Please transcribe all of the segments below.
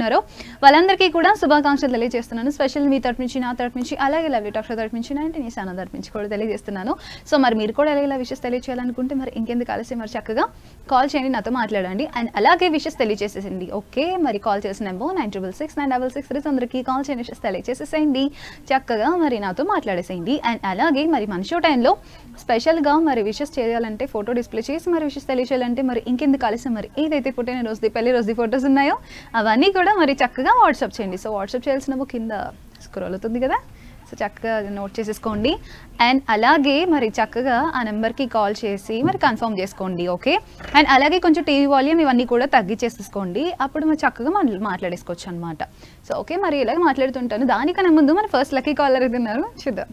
ఉన్నారో వాళ్ళందరికీ కూడా శుభాకాంక్షలు తెలియజేస్తున్నాను స్పెషల్ మీ తరపు నుంచి నా తరపు నుంచి అలాగే లవ్లీ టాక్టర్ తరపు నుంచి అంటే నీ సానా తరపు నుంచి కూడా తెలియజేస్తున్నాను సో మరి మీరు కూడా ఇలా విషయస్ తెలియచేయాలనుకుంటే మరి ఇంకెందుకు ఆలస్యం మరి చక్కగా కాల్ చేయండి నాతో మాట్లాడండి అండ్ అలాగే విషయస్ తెలియజేసేసింది ఓకే మరి కాల్ చేసిన number nine triple six nine double six three అందరికీ కాల్ చేయండి విషయస్ తెలియజేసేసేయండి చక్కగా మరి నాతో మాట్లాడేసేయండి అండ్ అలాగే మరి మన షో టైంలో స్పెషల్గా మరి విషెస్ చేయాలంటే ఫోటో డిస్ప్లే చేసి మరి విషెస్ తెలియచేయాలంటే మరి ఇంకెందుకు ఆలస్యం మరి ఏదైతే పుట్టిన రోజుది పెళ్లి రోజుది ఫొటోస్ ఉన్నాయో అవన్నీ కూడా మరి చక్కగా వాట్సాప్ చేయండి సో వాట్సాప్ చేయాల్సిన కింద స్క్రోల్ అవుతుంది కదా సో చక్కగా నోట్ చేసేసుకోండి అండ్ అలాగే మరి చక్కగా ఆ నెంబర్కి కాల్ చేసి మరి కన్ఫర్మ్ చేసుకోండి ఓకే అండ్ అలాగే కొంచెం టీవీ వాల్యూమ్ ఇవన్నీ కూడా తగ్గించేసేసుకోండి అప్పుడు మరి చక్కగా మనం మాట్లాడేసుకోవచ్చు అనమాట సో ఓకే మరి ఇలాగ మాట్లాడుతుంటాను దానికన్నా ముందు మన ఫస్ట్ లక్కీ కాలర్ అయితే ఉన్నారు చూద్దాం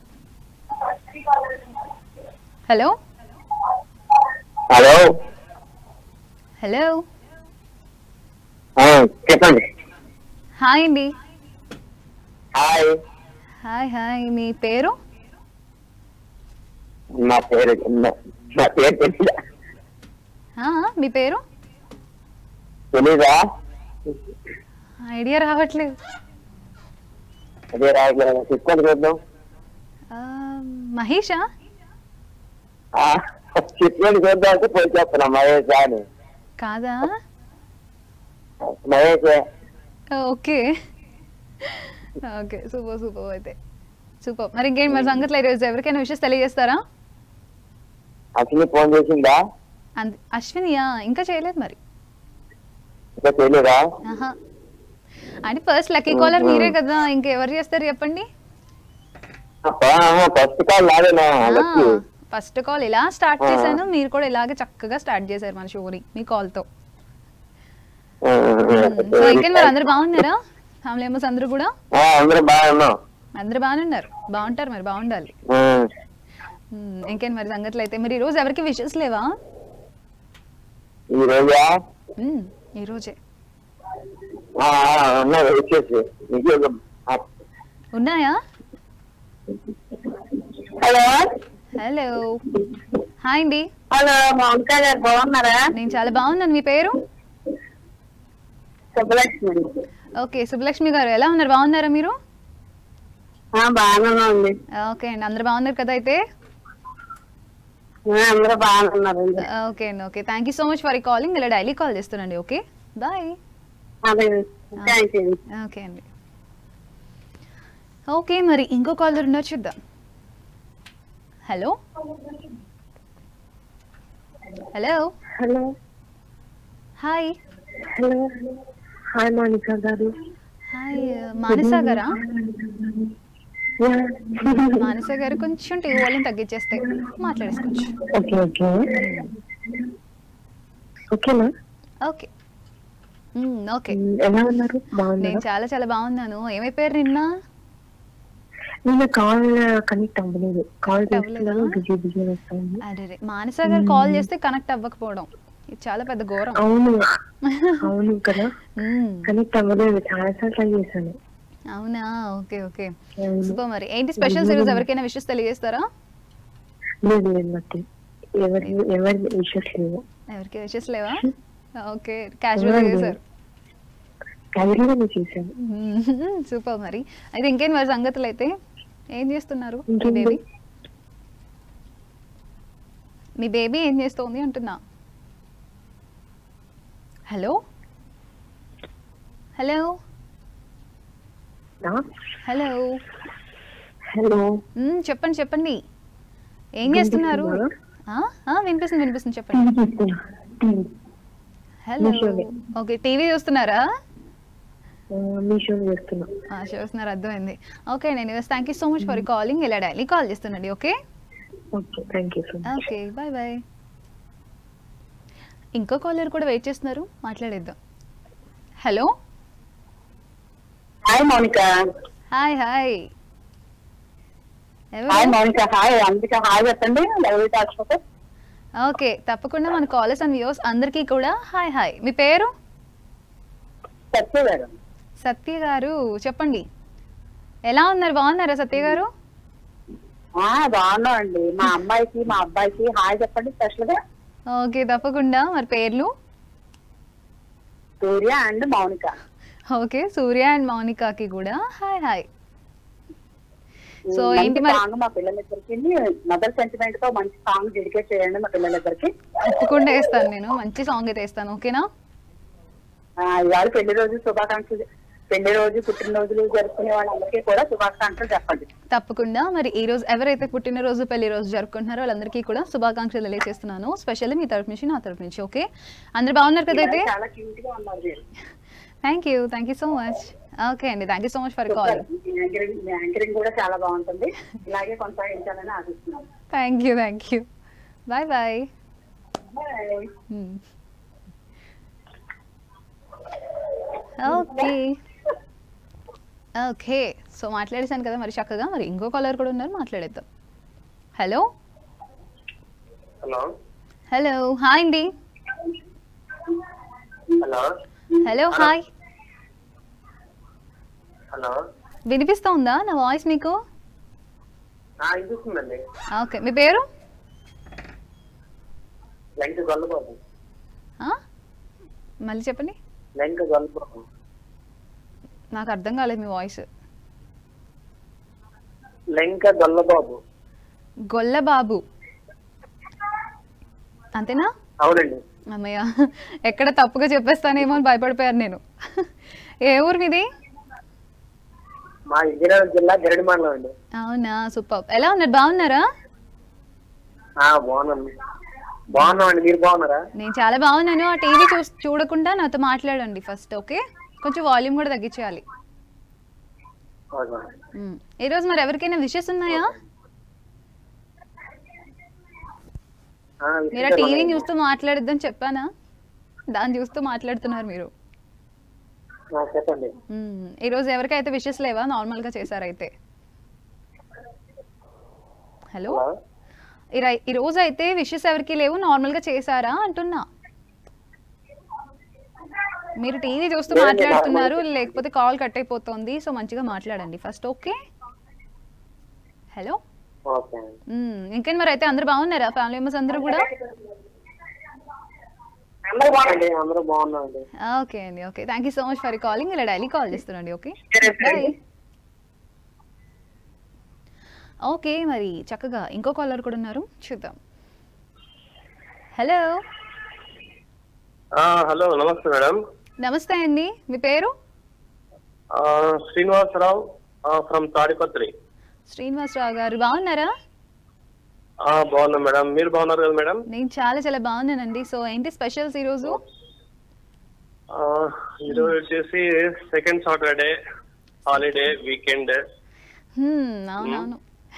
హలో హలో హలో ఆ, చెప్పండి హాయ్ అండి హాయ్ హాయ్ హాయ్ మీ పేరు నా పేరు నా- నా పేరు తెలీదా ఆ, మీ పేరు తెలీదా ఐడియా రావట్లేదు అదే రాయట్లేదు చెప్పుకోండి చూద్దాం ఆ, మహేషా ఆ, చెప్పుకోండి చూద్దాం అంటే పోయి చెప్తున్నా మహేష్ అని కాదా Mahesh okay okay super super అయితే సూపర్ మరి ఇంకేంటి మరి సంగతులు ఈరోజు ఎవరికైనా విషయం తెలియజేస్తారా అసలు ఫోన్ చేసిందా అంత అశ్వినియా ఇంకా చేయలేదు మరి ఇంకా తెలియదా ఆహా అంటే ఫస్ట్ లక్కీ కాలర్ మీరే కదా ఇంకెవరు చేస్తారు చెప్పండి ఫస్ట్ కాల్ నాదేనా లక్కి ఫస్ట్ కాల్ ఇలా స్టార్ట్ ఆ. చేశాను మీరు కూడా ఇలాగే చక్కగా స్టార్ట్ చేశారు మన షోని మీ కాల్తో ఆ, సో ఇంకేం మరి అందరు బాగున్నారా ఫ్యామిలీ మెంబర్స్ అందరూ కూడా ఆ, అందరూ బాగున్నాం అందరు బాగానే ఉన్నారు బాగుంటారు మరి బాగుండాలి ఆ, మ్మ్. ఇంకేం మరి సంగతులు అయితే మరి ఈ రోజు ఎవరికి విషెస్ లేవా ఈ రోజా మ్మ్. ఈ రోజే ఆ, ఆ, ఉన్నది వచ్చేసి నీకే ఆ, ఉన్నాయా హలో హలో హాయ్ అండి హలో మౌనిక గారు బాగున్నారా నేను చాలా బాగున్నాను మీ పేరు శుభలక్ష్మి ఓకే సుబ్బలక్ష్మి గారు ఎలా ఉన్నారు బాగున్నారా మీరు ఆ, బాగానే ఉంది ఓకే అండి అందరు బాగున్నారు కదా అయితే ఆ, అందరూ బాగున్నారు ఓకే అండి okay thank you so much for calling ఇలా డైలీ కాల్ చేస్తున్నాండి ఓకే బాయ్ అదే థ్యాంక్ యూ ఓకే అండి ఓకే మరి ఇంకో కాలర్ ఉన్నారు చూద్దాం hello hello hello hi hello hi Mounika garu hi మానస గారా మానస గారు కొంచెం టీవీ వాళ్ళని తగ్గించేస్తే మాట్లాడేసుకోవచ్చు ఓకే ఓకే ఓకేనా ఓకే మ్మ్, ఓకే ఎలా ఉన్నారు నేను బాగున్నారా చాలా చాలా బాగున్నాను ఏమైపోయారు నిన్న నిన్న కాల్ కనెక్ట్ అవ్వలేదు కాల్ అవ్వలేదా? చేస్తున్నాను బిజీ బిజీ వస్తుంది అరే మానస గారు కాల్ చేస్తే కనెక్ట్ అవ్వకపోవడం ఇది చాలా పెద్ద ఘోరం అవును అవును కదా మ్మ్. కనెక్ట్ అవ్వలేదు చాలా సార్లు ట్రై చేశాను అవునా ఓకే ఓకే అవును. సూపర్ మరి ఏంటి స్పెషల్ సిరీస్ ఎవరికైనా విషెస్ తెలియజేస్తారా లేదు లేదు మట్టి ఎవరి ఎవరి విషయస్ లేవు ఎవరికి విషెస్ లేవా ఓకే క్యాజువల్ చేశారు క్యాజువల్గానే చేశాను సూపర్ మరి అయితే ఇంకేం మరి సంగతులు అయితే ఏం చేస్తున్నారు మీ ఇంకేం బేబీ మీ బేబీ ఏం చేస్తోంది అంటున్నా hello hello hello hello hmm, చెప్పండి చెప్పండి ఏం చేస్తున్నారు ఆ? ఆ, వినిపిస్తుంది వినిపిస్తుంది చెప్పండి హలో మీషోనే. ఓకే టీవీ చూస్తున్నారా మీషో చేస్తున్నా ఆ, చూస్తున్నారు అర్థమైంది ఓకే నేను thank you so much for calling ఇలా డైలీ కాల్ చేస్తుండండి okay okay thank you so much okay bye bye ఇంకో కాలర్ కూడా వెయిట్ చేస్తున్నారు మాట్లాడేద్దాం hello hi Mounika hi hi ఎవరు? హాయ్ మౌనిక హాయ్ అందుకే హాయ్ చెప్పండి లవ్ టాక్స్ ఓకే తప్పకుండా మన కాలర్స్ అండ్ వ్యూస్ అందరికీ కూడా హాయ్ హాయ్ మీ పేరు సత్య గారు సత్య గారు చెప్పండి ఎలా ఉన్నారు బాగున్నారా సత్య గారు ఆ, బాగున్నామండి మా అమ్మాయికి మా అబ్బాయికి హాయ్ చెప్పండి స్పెషల్ గా ఓకే తప్పకుండా మరి పేర్లు Surya and Mounika okay Surya and మౌనికాకి కూడా హాయ్ హాయ్ సో మంచి ఏంటి మరి సాంగ్ మా పిల్లలిద్దరికి మదర్ సెంటిమెంట్ తో మంచి సాంగ్ డెడికేట్ చేయండి మా పిల్లలిద్దరికి తప్పకుండా వేస్తాను నేను మంచి సాంగ్ అయితే వేస్తాను ఓకేనా ఆ, ఇవాళ పెళ్లి రోజు శుభాకాంక్షలు పెళ్లి రోజు పుట్టినరోజులు జరుపుకునే వాళ్ళందరికీ కూడా శుభాకాంక్షలు చెప్పండి తప్పకుండా మరి ఈ రోజు ఎవరైతే పుట్టినరోజు పెళ్లి రోజు జరుపుకుంటున్నారో వాళ్ళందరికీ కూడా శుభాకాంక్షలు తెలియజేస్తున్నాను స్పెషల్లీ మీ తరపు నుంచి నా తరపు నుంచి ఓకే అందరు బాగున్నారు కదా అయితే చాలా క్యూట్ గా ఉన్నారు మీరు thank you thank you so much okay అండి thank you so much for call మీ యాంకరింగ్ మీ యాంకరింగ్ కూడా చాలా బాగుంటుంది ఇలాగే కొనసాగించాలని ఆశిస్తున్నాను thank you thank you bye bye Bye. Okay okay so మాట్లాడేశాను కదా మరి చక్కగా మరి ఇంకో కాలర్ కూడా ఉన్నారు మాట్లాడేద్దాం హలో హలో హలో హాయ్ అండి హలో హలో హాయ్ హలో వినిపిస్తోందా నా వాయిస్ మీకు వినిపిస్తుందండి ఓకే మీ పేరు లంక గొల్లబాబు ఆ? మళ్ళీ చెప్పండి లంక గొల్లబాబు నాకు అర్థం కాలేదు మీ వాయిస్ లంక గొల్లబాబు గొల్లబాబు అంతేనా అవునండి అమ్మయ్య ఎక్కడ తప్పుగా చెప్పేస్తానేమో అని భయపడిపోయాను నేను ఏ ఊరు మీది మా విజయనగరం జిల్లా గరడి మండలం అండి అవునా సూపర్ ఎలా ఉన్నారు బాగున్నారా ఆ, బాగున్నాను బాగున్నామండి మీరు బాగున్నారా నేను చాలా బాగున్నాను ఆ టీవీ చూ చూడకుండా నాతో మాట్లాడండి ఫస్ట్ ఓకే కొంచెం వాల్యూమ్ కూడా తగ్గించాలి ఓకే. మ్మ్. ఈరోజు మరి ఎవరికైనా విషెస్ ఉన్నాయా ఆ, మీరు ఆ టీవీ చూస్తూ మాట్లాడొద్దని చెప్పానా దాన్ని చూస్తూ మాట్లాడుతున్నారు మీరు ఆ, చెప్పండి మ్మ్. ఈరోజు ఎవరికైతే విషెస్ లేవా నార్మల్గా చేశారైతే హలో హలో ఈ- ఈ రోజు అయితే విషెస్ ఎవరికి లేవు నార్మల్గా చేశారా అంటున్నా మీరు టీవీ చూస్తూ లేదండి, మాట్లాడుతున్నారు normal గా లేకపోతే కాల్ కట్ అయిపోతుంది సో మంచిగా మాట్లాడండి ఫస్ట్ ఓకే హలో ఓకే అండి మ్మ్. ఇంకేంటి మరి అయితే అందరు బాగున్నారా ఫ్యామిలీ మెంబర్స్ అందరూ కూడా అందరూ బాగుందండి అందరూ బాగున్నామండి ఓకే అండి okay thank you so much for calling ఇలా డైలీ కాల్ చేస్తున్నాండి ఓకే బాయ్ ఓకే మరి చక్కగా ఇంకో కాలర్ కూడా ఉన్నారు చూద్దాం హలో ఆ, హలో నమస్తే మేడం నమస్తే అండి మీ పేరు ఆ, శ్రీనివాసరావు ఫ్రమ్ తాడిపత్రి శ్రీనివాసరావు గారు బాగున్నారా ఆ, బాగున్నాం మేడం మీరు బాగున్నారు కదా మేడం నేను చాలా చాలా బాగున్నానండి సో ఏంటి స్పెషల్స్ ఈరోజు ఆ, ఈరోజు వచ్చేసి సెకండ్ సాటర్డే హాలిడే వీకెండ్ హ్మ్, అవునవును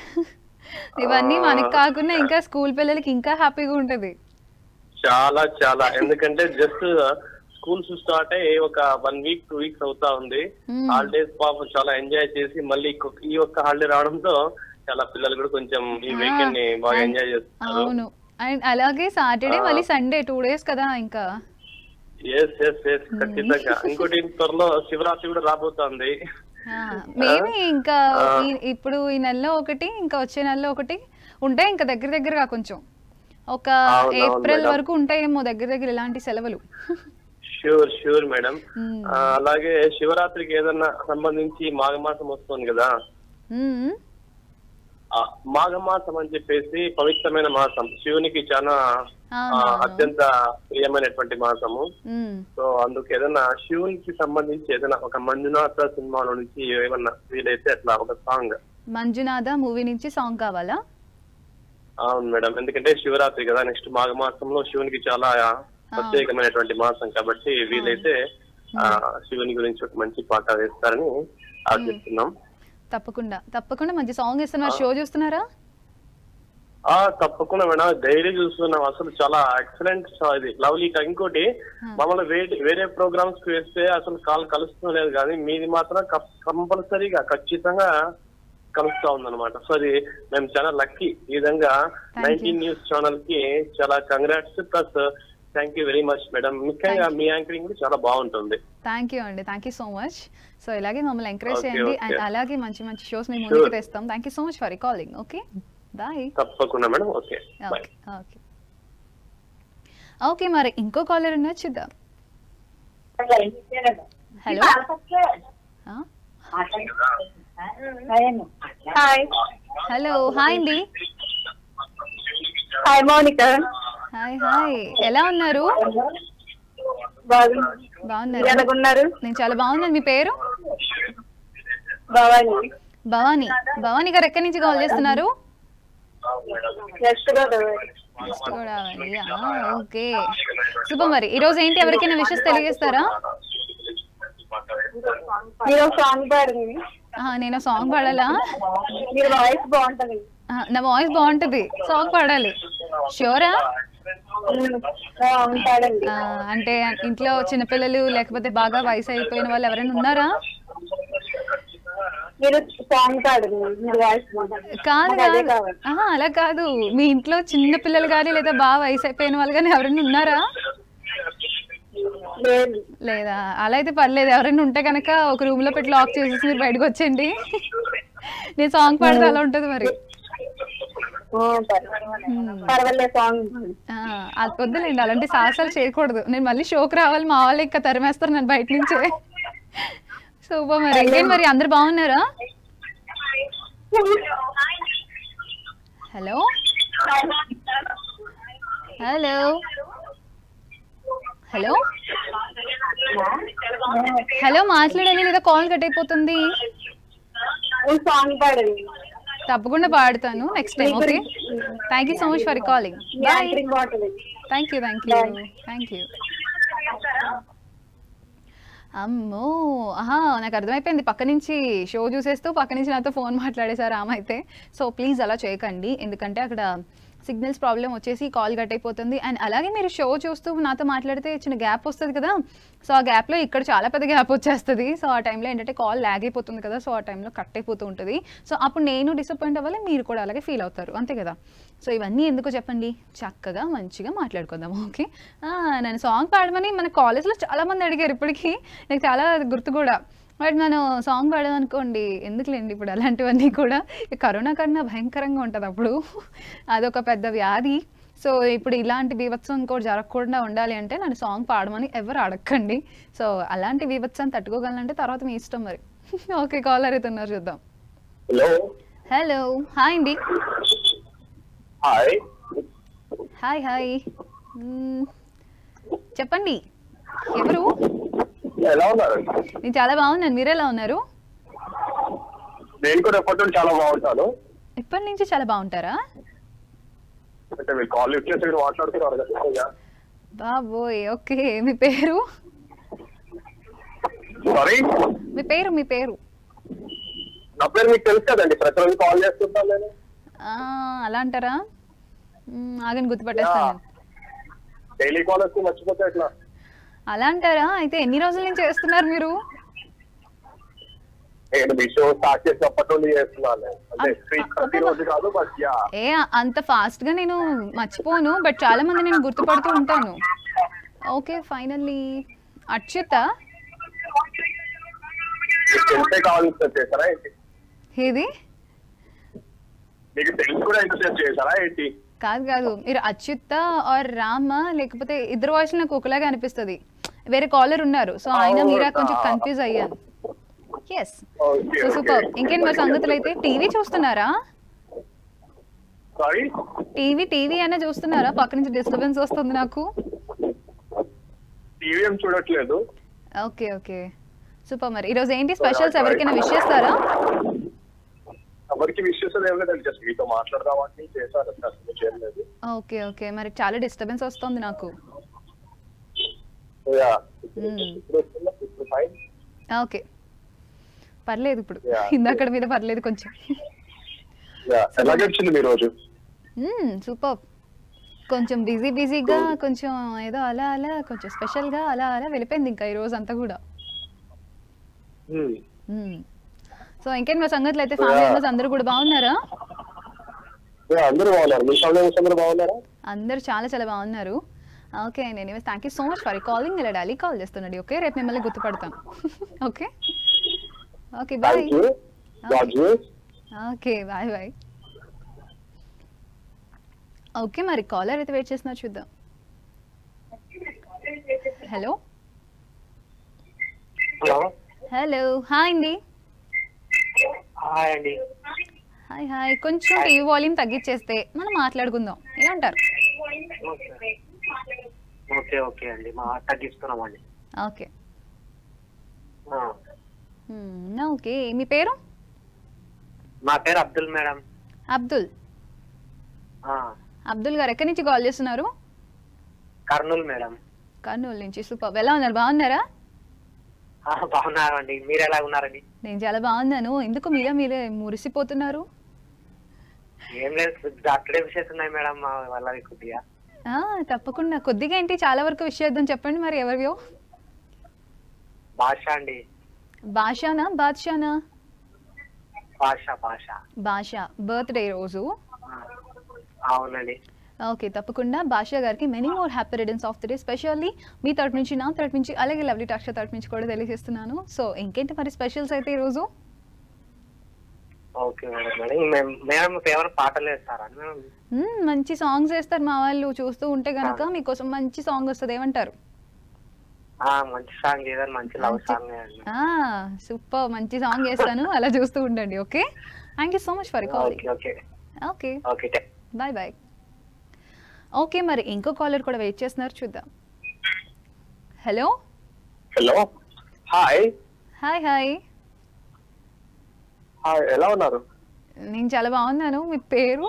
ఇవన్నీ మనకి కాకుండా ఇంకా స్కూల్ పిల్లలకి ఇంకా హ్యాపీగా ఉంటుంది చాలా చాలా ఎందుకంటే జస్ట్ స్కూల్స్ స్టార్ట్ అయ్యి ఒక వన్ వీక్ టూ వీక్స్ అవుతా ఉంది Hmm. హాలిడేస్ పాపం చాలా ఎంజాయ్ చేసి మళ్ళీ ఇంకొక- ఈ ఒక్క హాలిడే రావడంతో చాలా పిల్లలు కూడా కొంచెం ఈ వీకెండ్ ని బాగా and- ఎంజాయ్ చేస్తున్నారు అవును అండ్ అలాగే సాటర్డే ఆ. మళ్ళీ సండే టూ డేస్ కదా ఇంకా ఎస్ ఎస్ ఎస్ ఖచ్చితంగా ఇంకోటి త్వరలో శివరాత్రి కూడా రాబోతోంది ఆ, మేమే ఇంకా ఆ. ఈ- ఇప్పుడు ఈ నెలలో ఒకటి ఇంకా వచ్చే నెలలో ఒకటి ఉంటాయి ఇంకా దగ్గర దగ్గరగా కొంచెం ఒక అవును, అవును ఏప్రిల్ మేడం. వరకు ఉంటాయేమో దగ్గర దగ్గర ఇలాంటి సెలవులు షూర్ షూర్ మేడం మ్మ్. ఆ, అలాగే శివరాత్రికి ఏదన్నా సంబంధించి మాఘమాసం వస్తుంది కదా మ్మ్. ఆ మాఘమాసం అని చెప్పేసి పవిత్రమైన మాసం శివునికి చాలా ఆ, అవునవును. అత్యంత ప్రియమైనటువంటి మాసము మ్మ్. సో అందుకు ఏదైనా శివునికి సంబంధించి ఏదైనా ఒక మంజునాథ సినిమాలో నుంచి ఏమన్నా వీలైతే అట్లా ఒక సాంగ్ మంజునాథ మూవీ నుంచి సాంగ్ కావాలా అవును మేడం ఎందుకంటే శివరాత్రి కదా నెక్స్ట్ మాఘమాసంలో శివునికి చాలా ప్రత్యేకమైనటువంటి మాసం కాబట్టి వీలైతే ఆ శివుని గురించి ఒక మంచి పాట వేస్తారని ఆశిస్తున్నాం తప్పకుండా తప్పకుండా మంచి సాంగ్ ఇస్తున్నారు షో చూస్తున్నారా ఆ తప్పకుండా మేడం డైలీ చూస్తున్నాం అసలు చాలా ఎక్సలెంట్ ఇది లవ్లీ ఇంకోటి మమ్మల్ని వేరే వేరే ప్రోగ్రామ్స్ కి వేస్తే అసలు కాల్ కలుస్తూ లేదు కానీ మీది మాత్రం కంపల్సరీగా ఖచ్చితంగా కలుస్తా ఉందన్నమాట సో అది మేము చాలా లక్కీ ఈ విధంగా you. నైన్టీన్ న్యూస్ ఛానల్ కి చాలా congrats plus thank you very much madam ముఖ్యంగా మీ యాంకరింగ్ కూడా చాలా బాగుంటుంది థ్యాంక్ యూ అండి thank you so much so ఇలాగే మమ్మల్ని ఎంకరేజ్ Okay, చేయండి okay. అండ్ అలాగే మంచి మంచి షోస్ మేము Sure. ముందుకు తెస్తాం thank you so much for calling okay bye తప్పకుండా madam okay bye okay okay okay మరి ఇంకో కాలర్ ఉన్నా చూద్దాం హలో ఆ? హాయ్ హలో హాయ్ అండి హాయ్ మౌనిక హాయ్ హాయ్ ఎలా ఉన్నారు బాగుంది బాగున్నారు ఎలాగున్నారు నేను చాలా బాగున్నాను మీ పేరు భవాని భవానీ భవానీ గారు ఎక్కడి నుంచి కాల్ చేస్తున్నారు west Godavari west Godavari okay శుభం మరి ఈ రోజు ఏంటి ఎవరికైనా విషెస్ తెలియజేస్తారా మీరు ఒక సాంగ్ పాడండి ఆ, నేను సాంగ్ పాడాలా మీరు వాయిస్ బాగుంటది ఆ, నా వాయిస్ బాగుంటది సాంగ్ పాడాలి షూరా సాంగ్ పాడండి ఆ, అంటే ఇంట్లో చిన్నపిల్లలు లేకపోతే బాగా వయసు అయిపోయిన వాళ్ళు ఎవరైనా ఉన్నారా మీరు సాంగ్ పాడండి మీరు వాయిస్ బాగుంటది కాదు నాకు అదే కాదు కావాలి ఆహా, అలా కాదు మీ ఇంట్లో చిన్న పిల్లలు కానీ లేదా బాగా వయసు అయిపోయిన వాళ్ళు కానీ ఎవరైనా ఉన్నారా లేదు లేదా అలా అయితే పర్లేదు ఎవరైనా ఉంటే కనుక ఒక రూమ్ లో పెట్టి లాక్ చేసేసి మీరు బయటకు వచ్చేయండి నేను సాంగ్ పాడితే అలా ఉంటుంది మరి ఆ, పర్వాలేదు. పర్వాలేదు సాంగ్ ఆ, అది వద్దులేండి అలాంటి సాహసాలు చేయకూడదు నేను మళ్ళీ షోకి రావాలి మా వాళ్ళు ఇంకా తరిమేస్తారు నన్ను బయట నుంచే సూపర్ మరి ఇంకేం మరి అందరు బాగున్నారా హలో హలో హలో హలో మాట్లాడాలి లేదా కాల్ కట్ అయిపోతుంది మీరు సాంగ్ పాడండి తప్పకుండా పాడతాను next time okay thank you so much for calling మీ బాయ్ యాంకరింగ్ బాగుంటది thank you thank you thank you అమ్మో ఆహా నాకు అర్థమైపోయింది పక్క నుంచి షో చూసేస్తూ పక్క నుంచి నాతో ఫోన్ మాట్లాడేశారు ఆమె అయితే సో ప్లీజ్ అలా చేయకండి ఎందుకంటే అక్కడ సిగ్నల్స్ ప్రాబ్లం వచ్చేసి కాల్ కట్ అయిపోతుంది అండ్ అలాగే మీరు షో చూస్తూ నాతో మాట్లాడితే చిన్న గ్యాప్ వస్తుంది కదా సో ఆ గ్యాప్లో ఇక్కడ చాలా పెద్ద గ్యాప్ వచ్చేస్తుంది సో ఆ టైంలో ఏంటంటే కాల్ ల్యాగ్ అయిపోతుంది కదా సో ఆ టైంలో కట్ అయిపోతూ ఉంటుంది సో అప్పుడు నేను డిసప్పాయింట్ అవ్వాలి మీరు కూడా అలాగే ఫీల్ అవుతారు అంతే కదా సో ఇవన్నీ ఎందుకు చెప్పండి చక్కగా మంచిగా మాట్లాడుకుందాం ఓకే నేను సాంగ్ పాడమని మన కాలేజ్లో చాలా మంది అడిగారు ఇప్పటికీ నాకు చాలా గుర్తు కూడా బట్ నేను సాంగ్ పాడామనుకోండి ఎందుకులేండి ఇప్పుడు అలాంటివన్నీ కూడా ఈ కరోనా కన్నా భయంకరంగా ఉంటుంది అప్పుడు అదొక పెద్ద వ్యాధి సో ఇప్పుడు ఇలాంటి బీభత్సం కూడా జరగకుండా ఉండాలి అంటే నన్ను సాంగ్ పాడమని ఎవరు అడగండి సో అలాంటి బీభత్సం తట్టుకోగలనంటే తర్వాత మీ ఇష్టం మరి ఓకే కాలర్ అయితే ఉన్నారు చూద్దాం హలో హలో హాయ్ అండి హాయ్ హాయ్ హాయ్ మ్మ్. చెప్పండి ఎవరు ఎలా ఉన్నారు నేను చాలా బాగున్నాను మీరు ఎలా ఉన్నారు నేను కూడా ఎప్పటి నుండి చాలా బాగుంటాను ఇప్పటి నుంచి చాలా బాగుంటారా అంటే మీరు కాల్ లిఫ్ట్ చేసి మీరు మాట్లాడుతున్నారు కదా బాబోయ్ ఓకే మీ పేరు సారీ మీ పేరు మీ పేరు నా పేరు మీకు తెలుసు కదండి ప్రతిరోజు కాల్ చేస్తుంటాను నేను ఆ, అలా అంటారా మ్మ్, ఆగని గుర్తుపట్టేస్తాను నేను. డైలీ కాల్ వస్తే మర్చిపోతే ఎట్లా అలా అంటారా అయితే ఎన్ని రోజుల నుంచి చేస్తున్నారు మీరు నేను మీ షో స్టార్ట్ చేసినప్పటి నుండి చేస్తున్నాను నేను. అంటే అ- ప్రతి రోజు కాదు బట్ యా ఏ అంత ఫాస్ట్ గా నేను మర్చిపోను బట్ చాలా మంది నేను గుర్తుపడుతూ ఉంటాను ఓకే ఫైనల్లీ అచ్యుత మీకు తెలిసే కాల్ చేశారా ఏంటి ఇది మీకు తెలిసి కూడా ఇంటర్సెప్ట్ చేశారా ఏంటి కాదు కాదు మీరు అచ్యుత ఆర్ రామ లేకపోతే ఇద్దరు వాయిస్ నాకు ఒకలాగా అనిపిస్తుంది వేరే కాలర్ ఉన్నారు సో ఆయన మీరా కొంచెం కన్ఫ్యూజ్ అయ్యాను ఎస్ ఓకే సో సూపర్ ఇంకేంటి మరి సంగతులు అయితే టీవీ చూస్తున్నారా సారీ టీవీ టీవీ అయినా చూస్తున్నారా పక్క నుంచి డిస్టర్బెన్స్ వస్తుంది నాకు టీవీ ఏం చూడట్లేదు ఓకే ఓకే సూపర్ మరి ఈరోజు ఏంటి స్పెషల్స్ ఎవరికైనా విష్ చేస్తారా ఎవరికి విషయస్ ఏం లేదండి జస్ట్ మీతో మాట్లాడదామని చేశారు అంతే, అసలు చేయలేదు ఓకే ఓకే మరి చాలా డిస్టర్బెన్స్ వస్తుంది నాకు యా Hmm. ఇప్పుడు వస్తుందా? ఇప్పుడు ఫైన్ ఓకే పర్లేదు ఇప్పుడు Yeah. ఇందాకడ మీద పర్లేదు కొంచెం యా ఎలా గడిచింది మీ రోజు సూపర్ కొంచెం బిజీ బిజీగా కొంచెం ఏదో అలా అలా కొంచెం స్పెషల్గా అలా అలా వెళ్ళిపోయింది ఇంకా ఈ రోజు అంతా కూడా Hmm. సో ఇంకేంటి మా సంగతులు అయితే ఫ్యామిలీ మెంబర్స్ అందరూ కూడా బాగున్నారా యా, అందరూ బాగున్నారు మీ ఫ్యామిలీ మెంబర్స్ అందరూ బాగున్నారా అందరూ చాలా చాలా బాగున్నారు ఓకే నేను thank you so much for calling ఇలా డాలీ కాల్ చేస్తున్నాడు ఓకే రేపు మిమ్మల్ని గుర్తుపడతాను okay okay bye thank you god bless okay bye bye okay మరి కాలర్ అయితే వెయిట్ చేస్తున్నారు చూద్దాం హలో హలో హలో హాయ్ అండి హాయ్ అండి హాయ్ హాయ్ కొంచెం టీవీ వాల్యూమ్ తగ్గించేస్తే మనం మాట్లాడుకుందాం ఏమంటారు ఓకే ఓకే అండి మా తగ్గిస్తున్నామండి ఓకే ఆ, ఓకే మీ పేరు నా పేరు అబ్దుల్ మేడం అబ్దుల్ ఆ, అబ్దుల్ గారు ఎక్కడి నుంచి కాల్ చేస్తున్నారు కర్నూలు మేడం కర్నూలు నుంచి సూపర్ ఎలా ఉన్నారు బాగున్నారా ఆ, బాగున్నారండి మీరు ఎలా ఉన్నారండి నేను చాలా బాగున్నాను ఎందుకు మీరే మీరే మురిసిపోతున్నారు ఏం లేదు డాక్టరే విషయస్ ఉన్నాయి మేడం మా వాళ్ళవి కొద్దిగా ఆ, తప్పకుండా కొద్దిగా ఏంటి చాలా వరకు విషయం చెప్పండి మరి ఎవరివో భాష అండి బాషానా బాద్షానా భాష భాష భాష బర్త్డే రోజు ఆ, అవునండి ఓకే తప్పకుండా భాషా గారికి many more happy returns of the day specially మీ తరపు నుంచి నా తరపు నుంచి అలాగే లవ్లీ టాక్ష తరపు నుంచి కూడా తెలియజేస్తున్నాను సో ఇంకేంటి మరి స్పెషల్స్ అయితే ఈరోజు ఓకే మేడం మేడం మేము- మేడం ఫేవరెట్ పాటలు వేస్తారా మేడం మ్మ్, మంచి సాంగ్స్ వేస్తారు మా వాళ్ళు చూస్తూ ఉంటే గనక మీకోసం మంచి సాంగ్ వస్తుంది ఏమంటారు ఆ, మంచి సాంగ్ ఏదైనా మంచి లవ్ సాంగ్ వేయండి. సూపర్ మంచి సాంగ్ వేస్తాను అలా చూస్తూ ఉండండి okay thank you so much for call okay okay okay okay thank- bye bye okay మరి ఇంకో కాలర్ కూడా వెయిట్ చేస్తున్నారు చూద్దాం hello hello hi hi hi hi ఎలా ఉన్నారు నేను చాలా బాగున్నాను మీ పేరు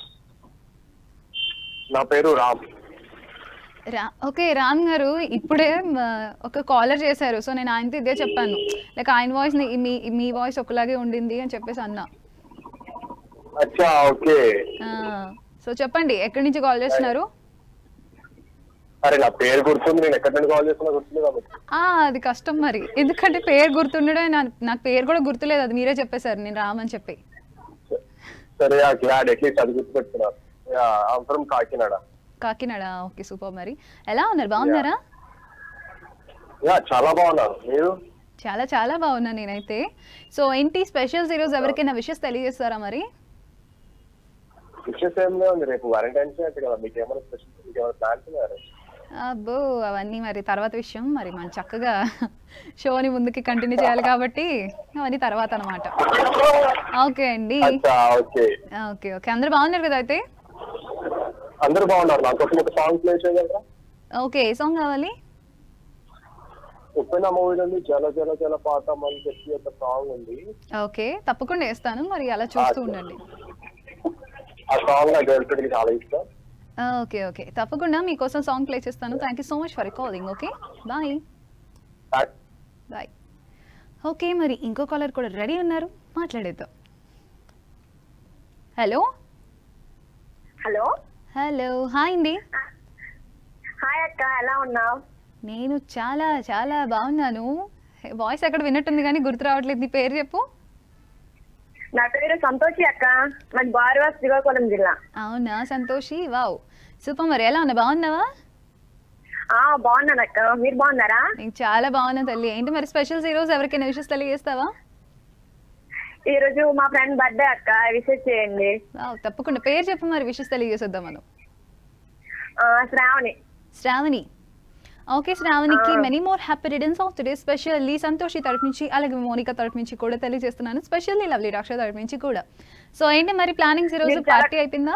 నా పేరు రామ్ రా ఓకే రామ్ గారు ఇప్పుడే మ, ఒక కాలర్ చేశారు సో నేను ఆయనతో ఇదే చెప్పాను లైక్ ఆయన వాయిస్ మీ మీ వాయిస్ ఒకలాగే ఉండింది అని చెప్పేసి అన్నా అచ్చా ఓకే సో చెప్పండి ఎక్కడి నుంచి కాల్ చేస్తున్నారు అరే నా పేరు గుర్తుంది నేను ఎక్కడి నుండి కాల్ చేస్తున్నా గుర్తుంది కాబట్టి ఆ, అది కష్టం మరి ఎందుకంటే పేరు గుర్తుండడే నా- నాకు పేరు కూడా గుర్తులేదు అది మీరే చెప్పేశారు నేను రామని చెప్పి సరే గ్లాడ్ అట్లీస్ట్ అది గుర్తుపెట్టుకున్నారు I'm from Kakinada Kakinada okay super మరి ఎలా ఉన్నారు బాగున్నారా యా చాలా బాగున్నారు మీరు చాలా చాలా బాగున్నాను నేనైతే సో ఏంటి స్పెషల్స్ ఈరోజు ఎవరికైనా విషెస్ తెలియజేస్తారా మరి విషయం ఏం ఉంది రేపు వాలంటైన్స్ డే అంటే కదా మీకు ఏమైనా స్పెషల్ మీకు ఏమైనా ప్లాన్స్ ఉన్నారు అబ్బో అవన్నీ మరి తర్వాత విషయం మరి మనం చక్కగా షోని ముందుకి కంటిన్యూ చేయాలి కాబట్టి అవన్నీ తర్వాత అనమాట ఓకే అండి అచ్చా ఓకే ఓకే ఓకే అందరూ బాగున్నారు కదా అయితే అందరూ బాగున్నారు నా కోసం ఒక సాంగ్ ప్లే చేయగలరా ఓకే ఏ సాంగ్ కావాలి ఉప్పెన మూవీ నుండి జల జల జల పాతం అని చెప్పి ఒక సాంగ్ ఉంది ఓకే తప్పకుండా వేస్తాను మరి అలా చూస్తూ ఉండండి ఆ సాంగ్ నా గర్ల్ ఫ్రెండ్ కి చాలా ఇష్టం ఓకే ఓకే తప్పకుండా మీకోసం సాంగ్ ప్లే చేస్తాను thank you so much for calling okay bye bye okay మరి ఇంకో కాలర్ కూడా రెడీ ఉన్నారు మాట్లాడేద్దాం హలో హలో హలో హాయ్ అండి హాయ్ అక్క ఎలా ఉన్నావు నేను చాలా చాలా బాగున్నాను వాయిస్ ఎక్కడ విన్నట్టుంది కానీ గుర్తు రావట్లేదు నీ పేరు చెప్పు నా పేరు సంతోషి అక్క మాది బారువా శ్రీకాకుళం జిల్లా అవునా సంతోషి వావ్ సూపర్ మరి ఎలా ఉన్నా బాగున్నావా ఆ బాగున్నాను అక్క మీరు బాగున్నారా నేను చాలా బాగున్నా తల్లి ఏంటి మరి స్పెషల్స్ ఈరోజు ఎవరికైనా విషెస్ తెలియజేస్తావా ఈ రోజు మా ఫ్రెండ్ బర్త్డే అక్క విషెస్ చేయండి వావ్ తప్పకుండా పేరు చెప్పు మరి విషెస్ తెలియజేసేద్దాం మనం ఆ, శ్రావణి శ్రావణి ఓకే శ్రావణికి many more happy returns of today specially Santoshi తరపు నుంచి అలాగే మోనిక తరపు నుంచి కూడా తెలియజేస్తున్నాను స్పెషల్లీ లవ్లీ రాక్ష తరపు నుంచి కూడా సో ఏంటి మరి ప్లానింగ్స్ ఈరోజు మీరు చాలా- పార్టీ అయిపోయిందా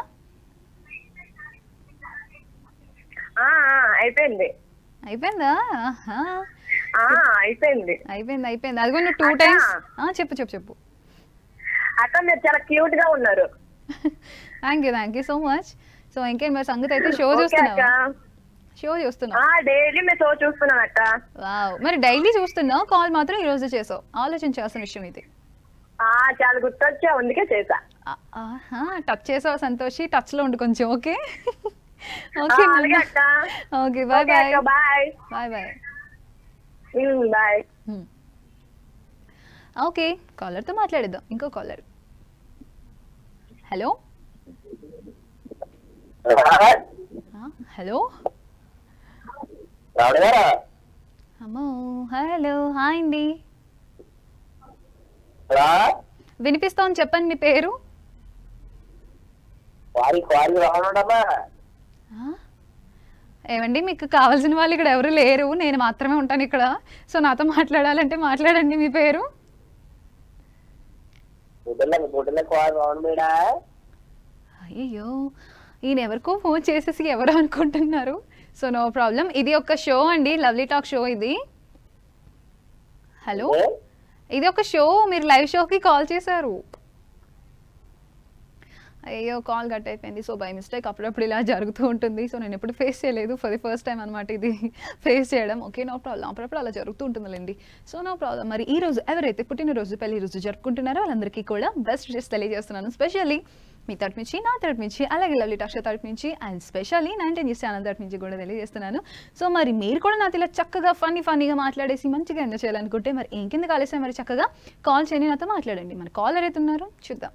ఆ, ఆ, అయిపోయింది అయిపోయిందా ఆహా. ఆ అయిపోయింది అయిపోయింది అయిపోయింది అది కూడా టూ అక్కా. టైమ్స్ చెప్పు చెప్పు చెప్పు అక్క మీరు చాలా క్యూట్ గా ఉన్నారు thank you thank you so much so ఇంకేం మరి సంగతి అయితే షో ఓకే అక్క చూస్తున్నావా షో చూస్తున్నావు ఆ డైలీ మీరు షో చూస్తున్నాను అక్క వావ్ మరి డైలీ చూస్తున్నావు కాల్ మాత్రం ఈ రోజు చేసావు ఆలోచించాల్సిన విషయం ఇది ఆ చాలా గుర్తొచ్చా అందుకే చేసా ఆ- ఆహా టచ్ చేసావు సంతోషి టచ్ లో ఉండు కొంచెం ఓకే ఆ, ఓకే అలాగే అక్క ఓకే బాయ్ ఓకే బాయ్ అక్క bye bye bye bye okay కాలర్తో మాట్లాడేద్దాం ఇంకో కాలర్ హలో హలో రావణ గారా అమ్మో హలో హాయ్ అండి రా వినిపిస్తాం చెప్పండి మీ పేరు వారి వారి రావణమ్మా ఆ? ఏమండి మీకు కావాల్సిన వాళ్ళు ఇక్కడ ఎవరు లేరు నేను మాత్రమే ఉంటాను ఇక్కడ సో నాతో మాట్లాడాలంటే మాట్లాడండి మీ పేరు బుడ్డలకు బుడ్డలకు బాగుంది మేడా అయ్యో ఈయన ఎవరికో ఫోన్ చేసేసి ఎవరు అనుకుంటున్నారు సో నో ప్రాబ్లం ఇది ఒక షో అండి లవ్లీ టాక్ షో ఇది హలో ఇది ఒక షో మీరు లైవ్ షోకి కాల్ చేశారు అయ్యో కాల్ కట్ అయిపోయింది సో బై మిస్టేక్ అప్పుడప్పుడు ఇలా జరుగుతూ ఉంటుంది సో నేను ఎప్పుడు ఫేస్ చేయలేదు ఫర్ ది ఫస్ట్ టైం అనమాట ఇది ఫేస్ చేయడం ఓకే నో ప్రాబ్లం అప్పుడప్పుడు అలా జరుగుతూ ఉంటుందిలేండి సో నో ప్రాబ్లం మరి ఈ రోజు ఎవరైతే పుట్టినరోజు పెళ్లి రోజు జరుపుకుంటున్నారో వాళ్ళందరికీ కూడా బెస్ట్ విషెస్ తెలియజేస్తున్నాను స్పెషల్లీ మీ తరపు నుంచి నా తరపు నుంచి అలాగే లవ్లీ టాక్ష తరపు నుంచి and specially nineteen news channel తరపు నుంచి కూడా తెలియజేస్తున్నాను సో మరి మీరు కూడా నాతో ఇలా చక్కగా ఫన్నీ ఫన్నీగా మాట్లాడేసి మంచిగా ఎంజాయ్ చేయాలనుకుంటే మరి ఏం కింద కాలేసే మరి చక్కగా కాల్ చేయండి నాతో మాట్లాడండి మరి కాల్ ఎవరైతే ఉన్నారో చూద్దాం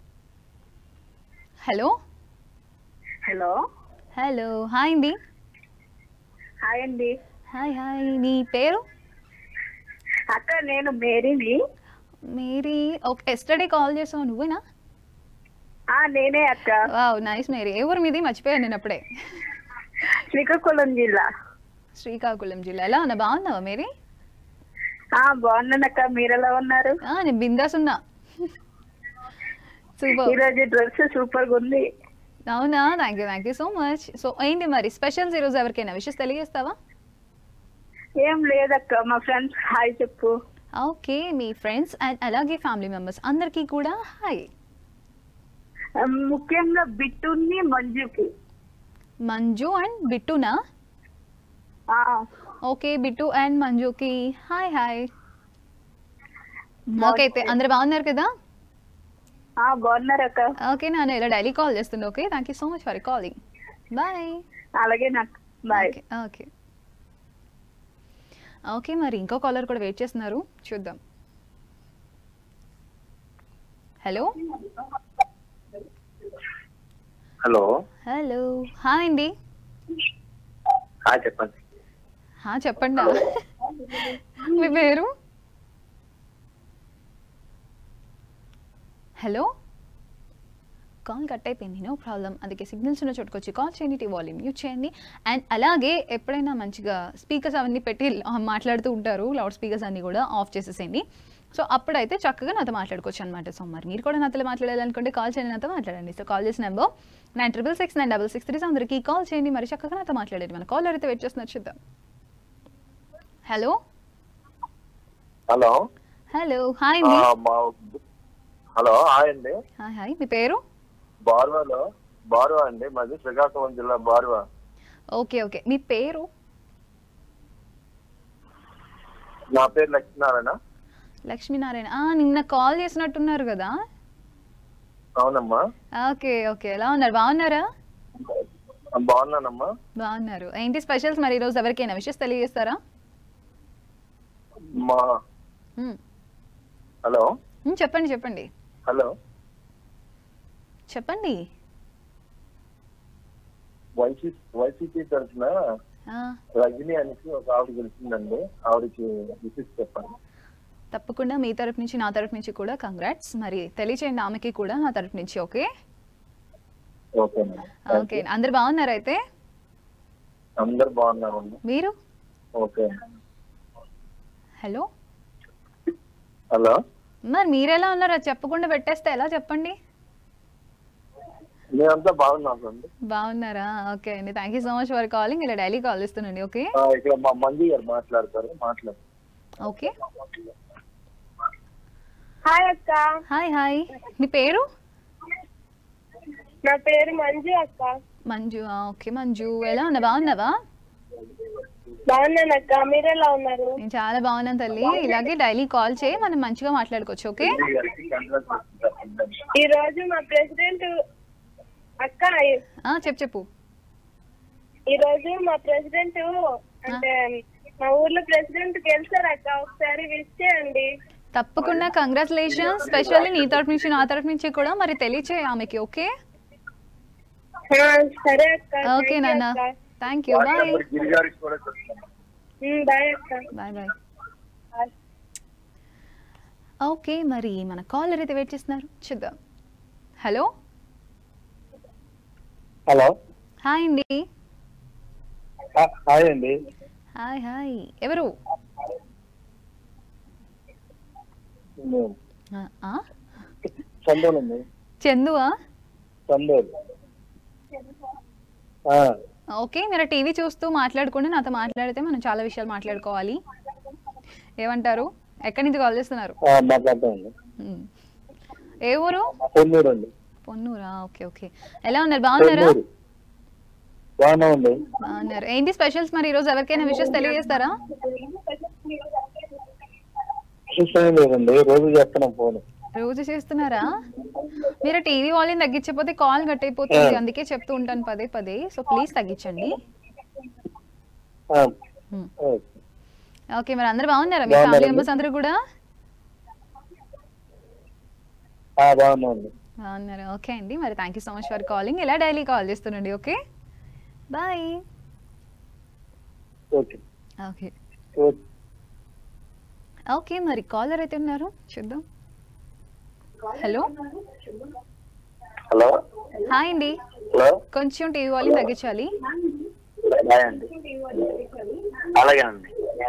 హలో హలో హలో హాయ్ అండి హాయ్ అండి హాయ్ హాయ్ నీ పేరు అక్క నేను మేరీని మేరీ ఓకే ఎస్టర్డే కాల్ చేసావు నువ్వేనా ఆ నేనే అక్క వావ్ నైస్ మేరీ ఏ ఊరు మీది మర్చిపోయాను నేను అప్పుడే శ్రీకాకుళం జిల్లా శ్రీకాకుళం జిల్లా ఎలా ఉన్నా బాగున్నావా మేరీ ఆ బాగున్నాను అక్క మీరు ఎలా ఉన్నారు ఆ, నేను బిందాస్ ఉన్నా సూపర్ ఈ రోజు డ్రెస్ సూపర్ గా ఉంది అవునా thank you thank you so much so ఏంటి మరి స్పెషల్స్ ఈరోజు ఎవరికైనా విషెస్ తెలియజేస్తావా ఏం లేదక్క మా ఫ్రెండ్స్ హాయ్ చెప్పు ఓకే మీ ఫ్రెండ్స్ అండ్ అలాగే ఫ్యామిలీ మెంబర్స్ అందరికీ కూడా హాయ్ ఆ, ముఖ్యంగా బిట్టుని మంజుకి మంజు అండ్ బిట్టునా ఆ, ఓకే బిట్టు అండ్ మంజుకి హాయ్ హాయ్ ఓకే అయితే అందరు బాగున్నారు కదా ఆ బాగున్నారు అక్క ఓకే నేను ఇలా డైలీ కాల్ చేస్తుండే okay thank you so much for calling bye అలాగే నాకు బాయ్ ఓకే ఓకే ఓకే మరి ఇంకో కాలర్ కూడా వెయిట్ చేస్తున్నారు చూద్దాం హలో హలో హలో హాయ్ అండి చెప్పండి హా, చెప్పండి మీ పేరు హలో కాల్ కట్ అయిపోయింది నో ప్రాబ్లం అందుకే సిగ్నల్స్ ఉన్న చోటుకొచ్చి కాల్ చేయండి టీ వాల్యూమ్ మ్యూట్ చేయండి అండ్ అలాగే ఎప్పుడైనా మంచిగా స్పీకర్స్ అవన్నీ పెట్టి ఆ, మాట్లాడుతూ ఉంటారు లౌడ్ స్పీకర్స్ అన్నీ కూడా ఆఫ్ చేసేసేయండి సో అప్పుడైతే చక్కగా నాతో మాట్లాడుకోవచ్చు అనమాట సో మరి మీరు కూడా నాతో మాట్లాడాలనుకుంటే కాల్ చేయండి నాతో మాట్లాడండి సో కాల్ చేసిన number nine triple six nine double six three అందరికీ కాల్ చేయండి మరి చక్కగా నాతో మాట్లాడండి మన కాల్ అయితే వెయిట్ చేస్తున్నారు చూద్దాం హలో హలో హలో హాయ్ అండి హలో హాయ్ అండి హాయ్ హాయ్ మీ పేరు బార్వాలో బార్వా అండి మాది శ్రీకాకుళం జిల్లా బార్వా ఓకే ఓకే మీ పేరు నా పేరు లక్ష్మీనారాయణ లక్ష్మీనారాయణ ఆ, నిన్న కాల్ చేసినట్టున్నారు కదా అవునమ్మా ఓకే ఓకే ఎలా ఉన్నారు బాగున్నారా బాగున్నానమ్మా బాగున్నారు ఏంటి స్పెషల్స్ మరి ఈరోజు ఎవరికైనా విషెస్ తెలియజేస్తారా మా మ్మ్. హలో మ్మ్, చెప్పండి చెప్పండి హలో చెప్పండి వైసీ వైసీపీ తరఫున ఆ, రజనీ అనేసి ఒక ఆవిడ గెలిచిందండి ఆవిడకి విసిస్ చెప్పండి తప్పకుండా మీ తరపు నుంచి నా తరపు నుంచి కూడా కంగ్రాట్స్ మరి తెలియచేయండి ఆమెకి కూడా నా తరపు నుంచి ఓకే ఓకే మేడం ఓకే అందరు బాగున్నారు అయితే అందరు బాగున్నారండి మీరు ఓకే హలో హలో మరి మీరు ఎలా ఉన్నారో అది చెప్పకుండా పెట్టేస్తే ఎలా చెప్పండి మేమంతా బాగున్నామండి బాగున్నారా ఓకే అండి thank you so much for calling ఇలా డైలీ కాల్ ఇస్తున్నాండి ఓకే ఆ, ఇక్కడ మా మంజు గారు మాట్లాడతారు మాట్లాడు ఓకే హాయ్ అక్క హాయ్ హాయ్ మీ పేరు నా పేరు మంజు అక్క మంజు ఆ, ఓకే మంజు ఎలా ఉన్నా బాగున్నావా బాగున్నాను అక్క మీరు ఎలా ఉన్నారు నేను చాలా బాగున్నాను తల్లి ఇలాగే డైలీ కాల్ చేయి మనం మంచిగా మాట్లాడుకోవచ్చు ఓకే మంజు గారికి congratulations చెప్పండి. ఈ రోజు మా ప్రెసిడెంట్ అక్క ఆ, చెప్పు చెప్పు ఈ రోజు మా ప్రెసిడెంట్ అంటే మా ఊర్లో ప్రెసిడెంట్ గెలిచారు అక్క ఒకసారి విష్ చేయండి తప్పకుండా కంగ్రాచులేషన్స్ స్పెషల్లీ నీ తరఫు నుంచి నా తరఫు నుంచి కూడా మరి తెలియచేయి ఆమెకి ఓకే ఆ, సరే అక్క ఓకే నాన్న thank you ward bye member Giri గారికి కూడా చెప్తాను బాయ్ అక్క బాయ్ బాయ్ ఓకే మరి మన కాల్ అయితే వెయిట్ చేస్తున్నారు చూద్దాం హలో హలో హాయ్ అండి హాయ్ అండి హాయ్ హాయ్ ఎవరు ఆ, ఆ? చందోలు అండి చందువా చందోలు ఓకే మీరు టీవీ చూస్తూ మాట్లాడుకుంటే నాతో మాట్లాడితే మనం చాలా విషయాలు మాట్లాడుకోవాలి ఏమంటారు ఎక్కడి నుంచి కాల్ చేస్తున్నారు మాట్లాడతామండి మ్మ్. ఏ ఊరు పొన్నూరు అండి పొన్నూరా ఓకే ఓకే ఎలా ఉన్నారు బాగున్నారా పొన్నూరు బాగున్నామండి బాగున్నారు ఏంటి స్పెషల్స్ మరి ఈరోజు ఎవరికైనా విషయస్ తెలియజేస్తారా విషయం ఏం లేదండి రోజు చేస్తున్నాం ఫోన్ రోజు చేస్తున్నారా మీరు టీవీ వాల్యూమ్ తగ్గించకపోతే కాల్ కట్ అయిపోతుంది అందుకే చెప్తూ ఉంటాను పదే పదే సో ప్లీజ్ తగ్గించండి మ్మ్. ఓకే మరి అందరు బాగున్నారా మీ ఫ్యామిలీ బాగున్నారండి. మెంబర్స్ అందరూ కూడా బాగున్నామండి బాగున్నారు ఓకే అండి మరి thank you so much for calling ఇలా డైలీ కాల్ చేస్తుండండి okay bye okay okay okay okay మరి కాలర్ అయితే ఉన్నారు చూద్దాం హలో హలో హాయ్ అండి హలో కొంచెం టీవీ వాల్యూమ్ తగ్గించాలి బాయ్ అండి అలాగేనండి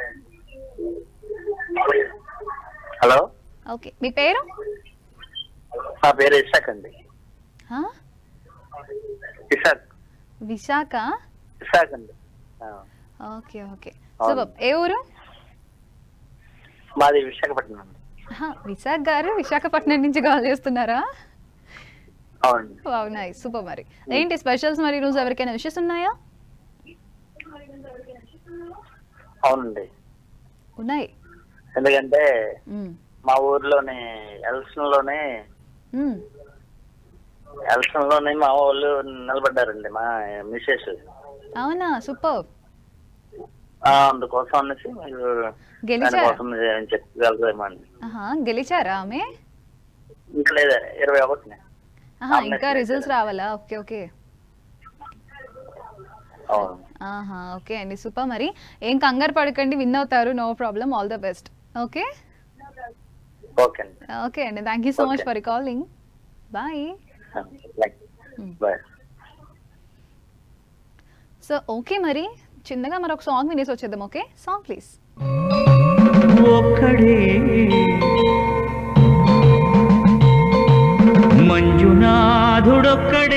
హలో ఓకే మీ పేరు నా పేరు ఇషాక్ అండి ఆ? ఇషాక్ విశాఖ ఇషాక్ అండి ఆ, ఓకే ఓకే అవును. సూపర్ ఏ ఊరు మాది విశాఖపట్నం అండి ఆహా, విశాఖ గారు విశాఖపట్నం నుంచి కాల్ చేస్తున్నారా అవునండి వావ్ నైస్ సూపర్ మరి ఏంటి స్పెషల్స్ మరి ఈరోజు ఎవరికైనా విషెస్ ఉన్నాయా అవునండి ఉన్నాయి ఎందుకంటే మ్మ్. మా ఊర్లోనే ఎలక్షన్ లోనే మ్మ్. ఎలక్షన్ లోనే మా వాళ్ళు నిలబడ్డారండి మా మిస్సెస్ అవునా సూపర్ ఆ, అందుకోసం అనేసి మీరు గెలిచారా దానికోసం ఏం చెప్పగలరేమో అండి ఆహా గెలిచారా ఆమె ఇంకా లేదా ఇరవై ఒకటిని ఆహా అవును, ఇంకా లేదు. రిజల్ట్స్ రావాలా ఓకే ఓకే అవును ఆహా ఓకే అండి సూపర్ మరి ఏం కంగారు పడకండి విన్ అవుతారు no problem all the best okay okay అండి ఓకే అండి thank you so much Okay. For calling bye like bye so okay మరి చిన్నగా మరొక సాంగ్ వినేసి వచ్చేద్దాం ఓకే సాంగ్ ప్లీజ్ ఒక్కడే మంజునాథుడొక్కడే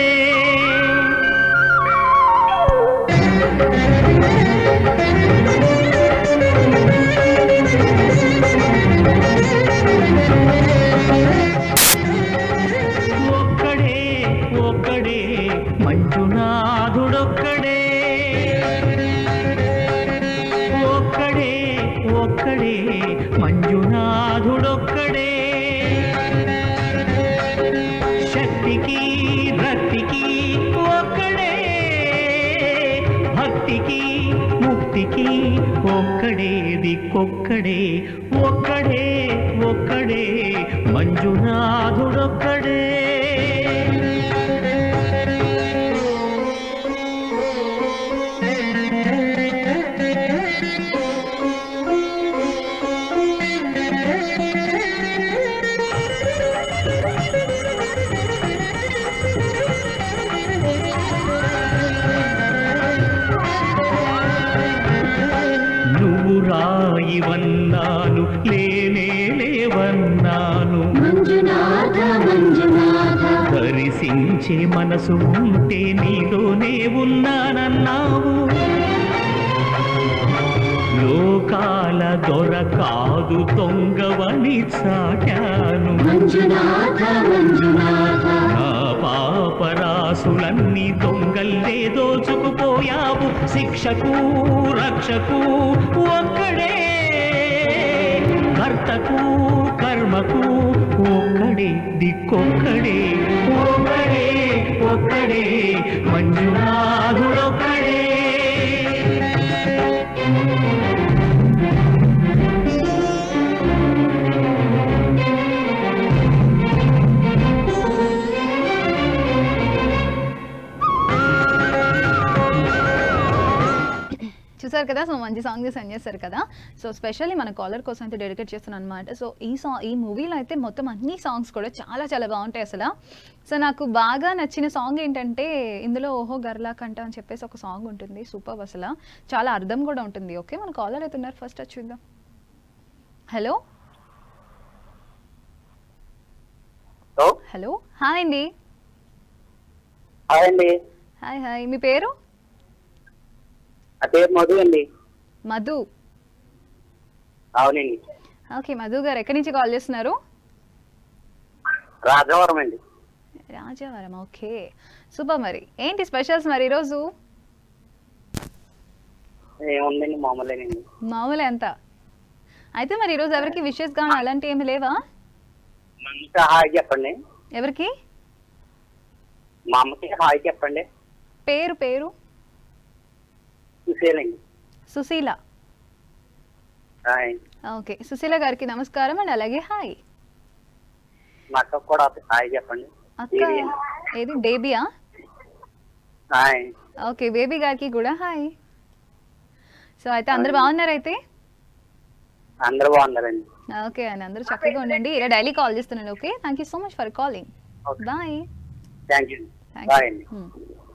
ఒక్కడే ఒక్కడే మంజునాథుడొక్కడే ఒక్కడే ఒక్కడే మంజునాథుడొక్కడే శక్తికి రక్తికి ఒక్కడే భక్తికి ముక్తికి ఒక్కడే దిక్కొక్కడే ఒక్కడే ఒక్కడే మంజునాథుడొక్కడే నువ్వు రాయివన్నాను లేనే లేవన్నాను దరిసించే మనసు ఉంటే నీలోనే ఉన్నానన్నావు లోకాల దొర కాదు దొంగవని చాటాను నా పాపరాసులన్నీ దొంగల్లే దోచుకుపోయావు శిక్షకు రక్షకు ఒక్కడే కర్తకు కర్మకు ఒక్కడే దిక్కొక్కడే ఒక్కడే ఒక్కడే మంజునాథుడొక్కడే చూసారు కదా సో మంచి సాంగ్ సెండ్ చేస్తారు కదా సో స్పెషల్లీ మన కాలర్ కోసం అయితే డెడికేట్ చేస్తున్నాను అనమాట సో ఈ సాంగ్ ఈ మూవీలో అయితే మొత్తం అన్ని సాంగ్స్ కూడా చాలా చాలా బాగుంటాయి అసలు సో నాకు బాగా నచ్చిన సాంగ్ ఏంటంటే ఇందులో ఓహో గర్లా కంట అని చెప్పేసి ఒక సాంగ్ ఉంటుంది సూపర్ అసలు చాలా అర్థం కూడా ఉంటుంది ఓకే మన కాలర్ అయితే ఉన్నారు ఫస్ట్ అది చూద్దాం హలో హలో హలో హాయ్ అండి హాయ్ అండి హాయ్ హాయ్ మీ పేరు నా పేరు మధు అండి మధు అవునండి ఓకే మధు గారు ఎక్కడి నుంచి కాల్ చేస్తున్నారు రాజవరం అండి రాజావరం ఓకే సూపర్ మరి ఏంటి స్పెషల్స్ మరి ఈరోజు ఏముందండి మామూలేనండి మామూలు ఎంత అయితే మరి ఈరోజు ఎవరికి విషెస్ కానీ అలాంటి ఏమి లేవా ఇంకా హాయ్ చెప్పండి ఎవరికి మా అమ్మకి హాయ్ చెప్పండి పేరు పేరు చూసేయాలండి సుశీల హాయ్ ఓకే సుశీల గారికి నమస్కారం అండ్ అలాగే హాయ్ మా అక్కకు కూడా హాయ్ చెప్పండి అక్క ఏది బేబీయా హాయ్ ఓకే బేబీ గారికి కూడా హాయ్ సో అయితే అందరు బాగున్నారు అయితే అందరూ బాగున్నారండి ఓకే అండి అందరూ చక్కగా ఉండండి ఇలా డైలీ కాల్ చేస్తున్నాను okay thank you so much for calling Okay. Bye thank you Thank bye you. అండి Hmm.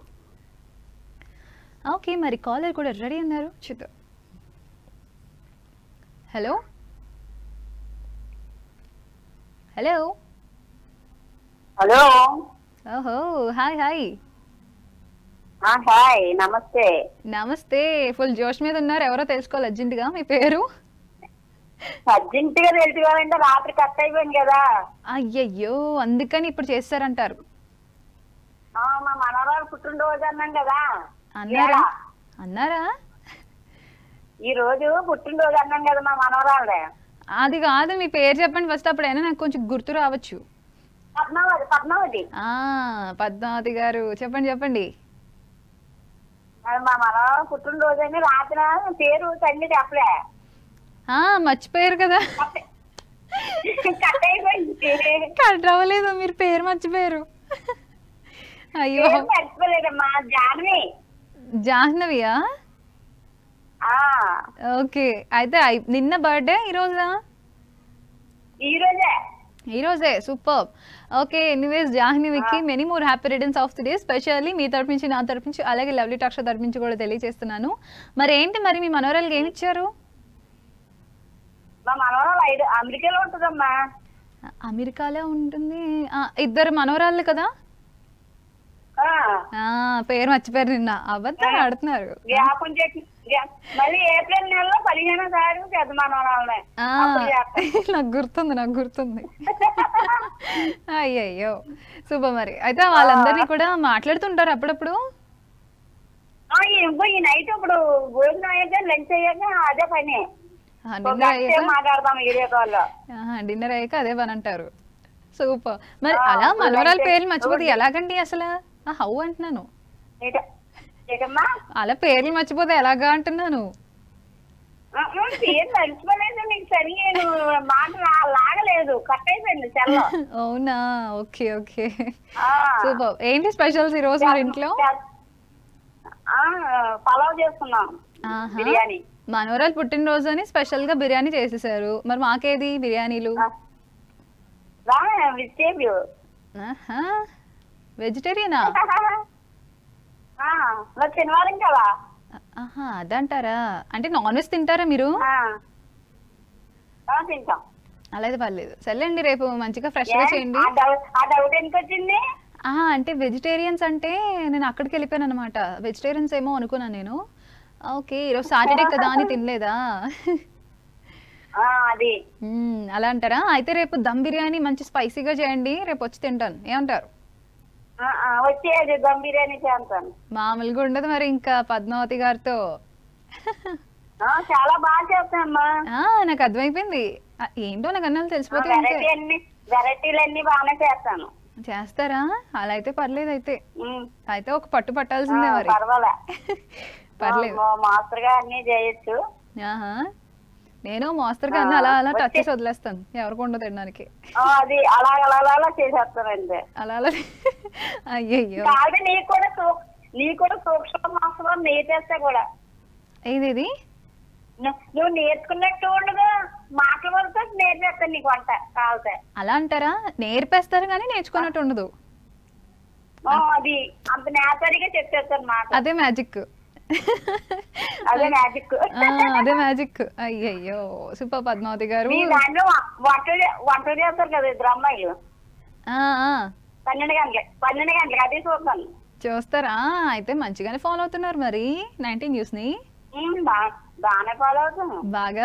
ఓకే మరి కాలర్ కూడా రెడీ ఉన్నారు చూద్దాం హలో హలో హలో ఓహో హాయ్ హాయ్ హాయ్ నమస్తే నమస్తే ఫుల్ జోష్ మీద ఉన్నారు ఎవరో తెలుసుకోవాలి అర్జెంటుగా మీ పేరు అర్జెంట్ గా తెలుసుకోవాలంటే రాత్రి కట్ అయిపోయింది కదా అయ్యయ్యో అందుకని ఇప్పుడు చేస్తారంటారు ఆ, మా మనవరాలు పుట్టినరోజు అన్నాం కదా అన్నారా ఇవాళ. అన్నారా ఈ రోజు పుట్టినరోజు అన్నాం కదా మా మనవరాలే అది కాదు మీ పేరు చెప్పండి ఫస్ట్ అప్పుడైనా నాకు కొంచెం గుర్తు రావచ్చు పద్మావతి పద్మావతి ఆ పద్మావతి గారు చెప్పండి చెప్పండి అది మా మనవరాలు పుట్టినరోజు అని రాత్రి పేరు తండ్రి చెప్పలే ఆ మర్చిపోయారు కదా కట్ అయిపోయింది కట్ అవ్వలేదు మీరు పేరు మర్చిపోయారు అయ్యో పేరు మర్చిపోలేదమ్మా జాన్వి జాహ్నవియా ఆ ఓకే అయితే అయి- నిన్న బర్త్డే ఈరోజా ఈ రోజే ఈరోజే సూపర్ ఓకే ఎనీవేస్ జాహ్నవికి many more happy returns of the day specially మీ తరపు నుంచి నా తరపు నుంచి అలాగే లవ్లీ టాక్ష తరపు నుంచి కూడా తెలియజేస్తున్నాను మరి ఏంటి మరి మీ మనోరాలకి ఏమి ఇచ్చారు మా మనవరాలు ఐదు అమెరికాలో ఉంటుందమ్మా అమెరికాలో ఉంటుంది ఆ, ఇద్దరు మనోరాళ్ళు కదా ఆ, ఆ పేరు మర్చిపోయారు నిన్న అబద్ధాలు ఆడుతున్నారు జ్ఞాపం చేసి జ్ఞా- మళ్ళీ ఏప్రిల్ నెలలో పదిహేనో తారీఖు పెద్ద మనవరాలనే ఆ, అప్పుడు చేస్తాం. నాకు గుర్తుంది నాకు గుర్తుంది అయ్యయ్యో శుభ మరి అయితే వాళ్ళందరినీ కూడా మాట్లాడుతుంటారు అప్పుడప్పుడు ఆ, ఇంకో ఈ నైట్ ఇప్పుడు భోజనం అయ్యాక లంచ్ అయ్యాక అదే పని ఒక డిన్నర్ గంట అయ్యాక సేపు మాట్లాడదాం వీడియో కాల్ లో డిన్నర్ అయ్యాక అదే పని అంటారు సూపర్ మరి ఆ, అలా ఇప్పుడు మనవరాల అయితే- పేర్లు మర్చిపోతే ఎలాగండి అసలు హౌ అంటున్నాను ఏట- ఏటమ్మా అలా పేర్లు మర్చిపోతే ఎలాగా అంటున్నాను ఆ, ఆ, పేరు మర్చిపోలేదు నీకు సరిగా నువ్వు మాట రా- లాగలేదు కట్ అయిపోయింది చెల్ల అవునా ఓకే ఓకే సూపర్ ఏంటి స్పెషల్స్ ఈ రోజు మరి ఇంట్లో పలావ్ చేస్తున్నాం ఆహా. బిర్యానీ మనవరాలు పుట్టినరోజు అని స్పెషల్ గా బిర్యానీ చేసేసారు మరి మాకేది బిర్యానీలు ఆ. రా విచ్చేబు ఆహా వెజిటేరియనా శనివారం కదా ఆహా అదంటారా అంటే నాన్ వెజ్ తింటారా మీరు ఆ. ఆ, తింటాం అలా అయితే పర్లేదు సర్లేండి రేపు మంచిగా ఫ్రెష్ ఏ? గా చేయండి ఆ డౌట్ ఆ డౌట్ ఎందుకు వచ్చింది ఆహా అంటే వెజిటేరియన్స్ అంటే నేను అక్కడికి వెళ్ళిపోయాను అనమాట వెజిటేరియన్స్ ఏమో అనుకున్నాను నేను ఓకే ఈరోజు సాటర్డే కదా అని తినలేదా ఆ, అది మ్మ్, అలా అంటారా అయితే రేపు దమ్ బిర్యానీ మంచి స్పైసీగా చేయండి రేపు వచ్చి తింటాను ఏమంటారు ఆ, ఆ, వచ్చేది దమ్ బిర్యానీ చేస్తాను మామూలుగా ఉండదు మరి ఇంకా పద్మావతి గారితో ఆ, చాలా బాగా చేస్తానమ్మా ఆ, నాకు అర్థమైపోయింది ఆ, ఏంటో నాకు అన్నాళ్ళు తెలిసిపోతే అంతే వెరైటీ అన్ని వెరైటీలు అన్ని బాగానే చేస్తాను చేస్తారా అలా అయితే పర్లేదు అయితే ఉమ్. అయితే ఒక పట్టు పట్టాల్సిందే ఆ, మరి పర్వాలే పర్లేదు మా- మాస్టర్ గా అన్ని చేయొచ్చు ఆహా నేను మోస్తరుగా అన్ని అలా అలా టచ్ చేసి వదిలేస్తాను ఎవరికి ఉండదు తినడానికి ఆ, అది అలా అలా అలా అలా చేసేస్తాను అంతే అలా అలా అయ్యయ్యో కాదు నీకు కూడా సూ- నీకు కూడా సూక్ష్మ మాసంలో నెయ్యి చేస్తా కూడా ఏది ను- నువ్వు నేర్చుకున్నట్టు ఉండదు మాటల వరకు నేర్చేస్తాను నీకు వంట కావాలంటే అలా అంటారా నేర్పేస్తారు కానీ నేర్చుకున్నట్టు ఉండదు ఆ, అది అంత నేచరిగా చెప్పేస్తాను మాట అదే మ్యాజిక్ అదే మ్యాజిక్ అదే మ్యాజిక్ అయ్యయ్యో సూపర్ పద్మావతి గారు మీ దాంట్లో వ- వంట చే- వంట చేస్తారు కదా ఇద్దరు అమ్మాయిలు ఆ, ఆ, పన్నెండు గంటలకి పన్నెండు గంటలకి అదే చూస్తాను చూస్తారా అయితే మంచిగానే ఫాలో అవుతున్నారు మరి నైన్టీన్ న్యూస్ ని ఉమ్, బా- బాగానే ఫాలో అవుతాను బాగా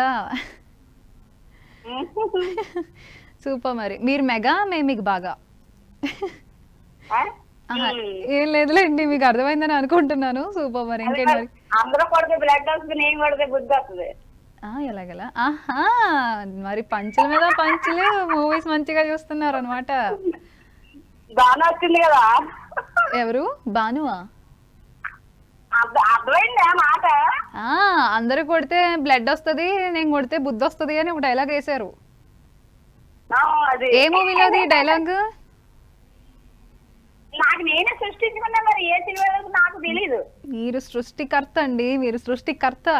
సూపర్ మరి మీరు మెగా మేము మీకు బాగా ఆ? ఆహా, ఉమ్. ఏం లేదులేండి మీకు అర్థమైందని అనుకుంటున్నాను సూపర్ మరి అదే ఇంకేంటి మరి మరి అందరూ కొడితే బ్లడ్ వస్తుంది నేను కొడితే బుద్ధి వస్తుంది ఆ, ఎలాగలా ఆహా మరి పంచుల మీద పంచులు మూవీస్ మంచిగా చూస్తున్నారు అనమాట బాగానే వచ్చింది కదా ఎవరు భానువా అర్థ- అర్థమైంది ఆ మాట ఆ, అందరూ కొడితే బ్లడ్ వస్తది నేను కొడితే బుద్ధి వస్తది అని ఒక డైలాగ్ వేశారు ఆ, అది ఏ మూవీలోది డైలాగ్ నాకు నేనే సృష్టించుకున్నా మరి ఏ సినిమా నాకు తెలీదు మీరు సృష్టికర్త అండి మీరు సృష్టికర్త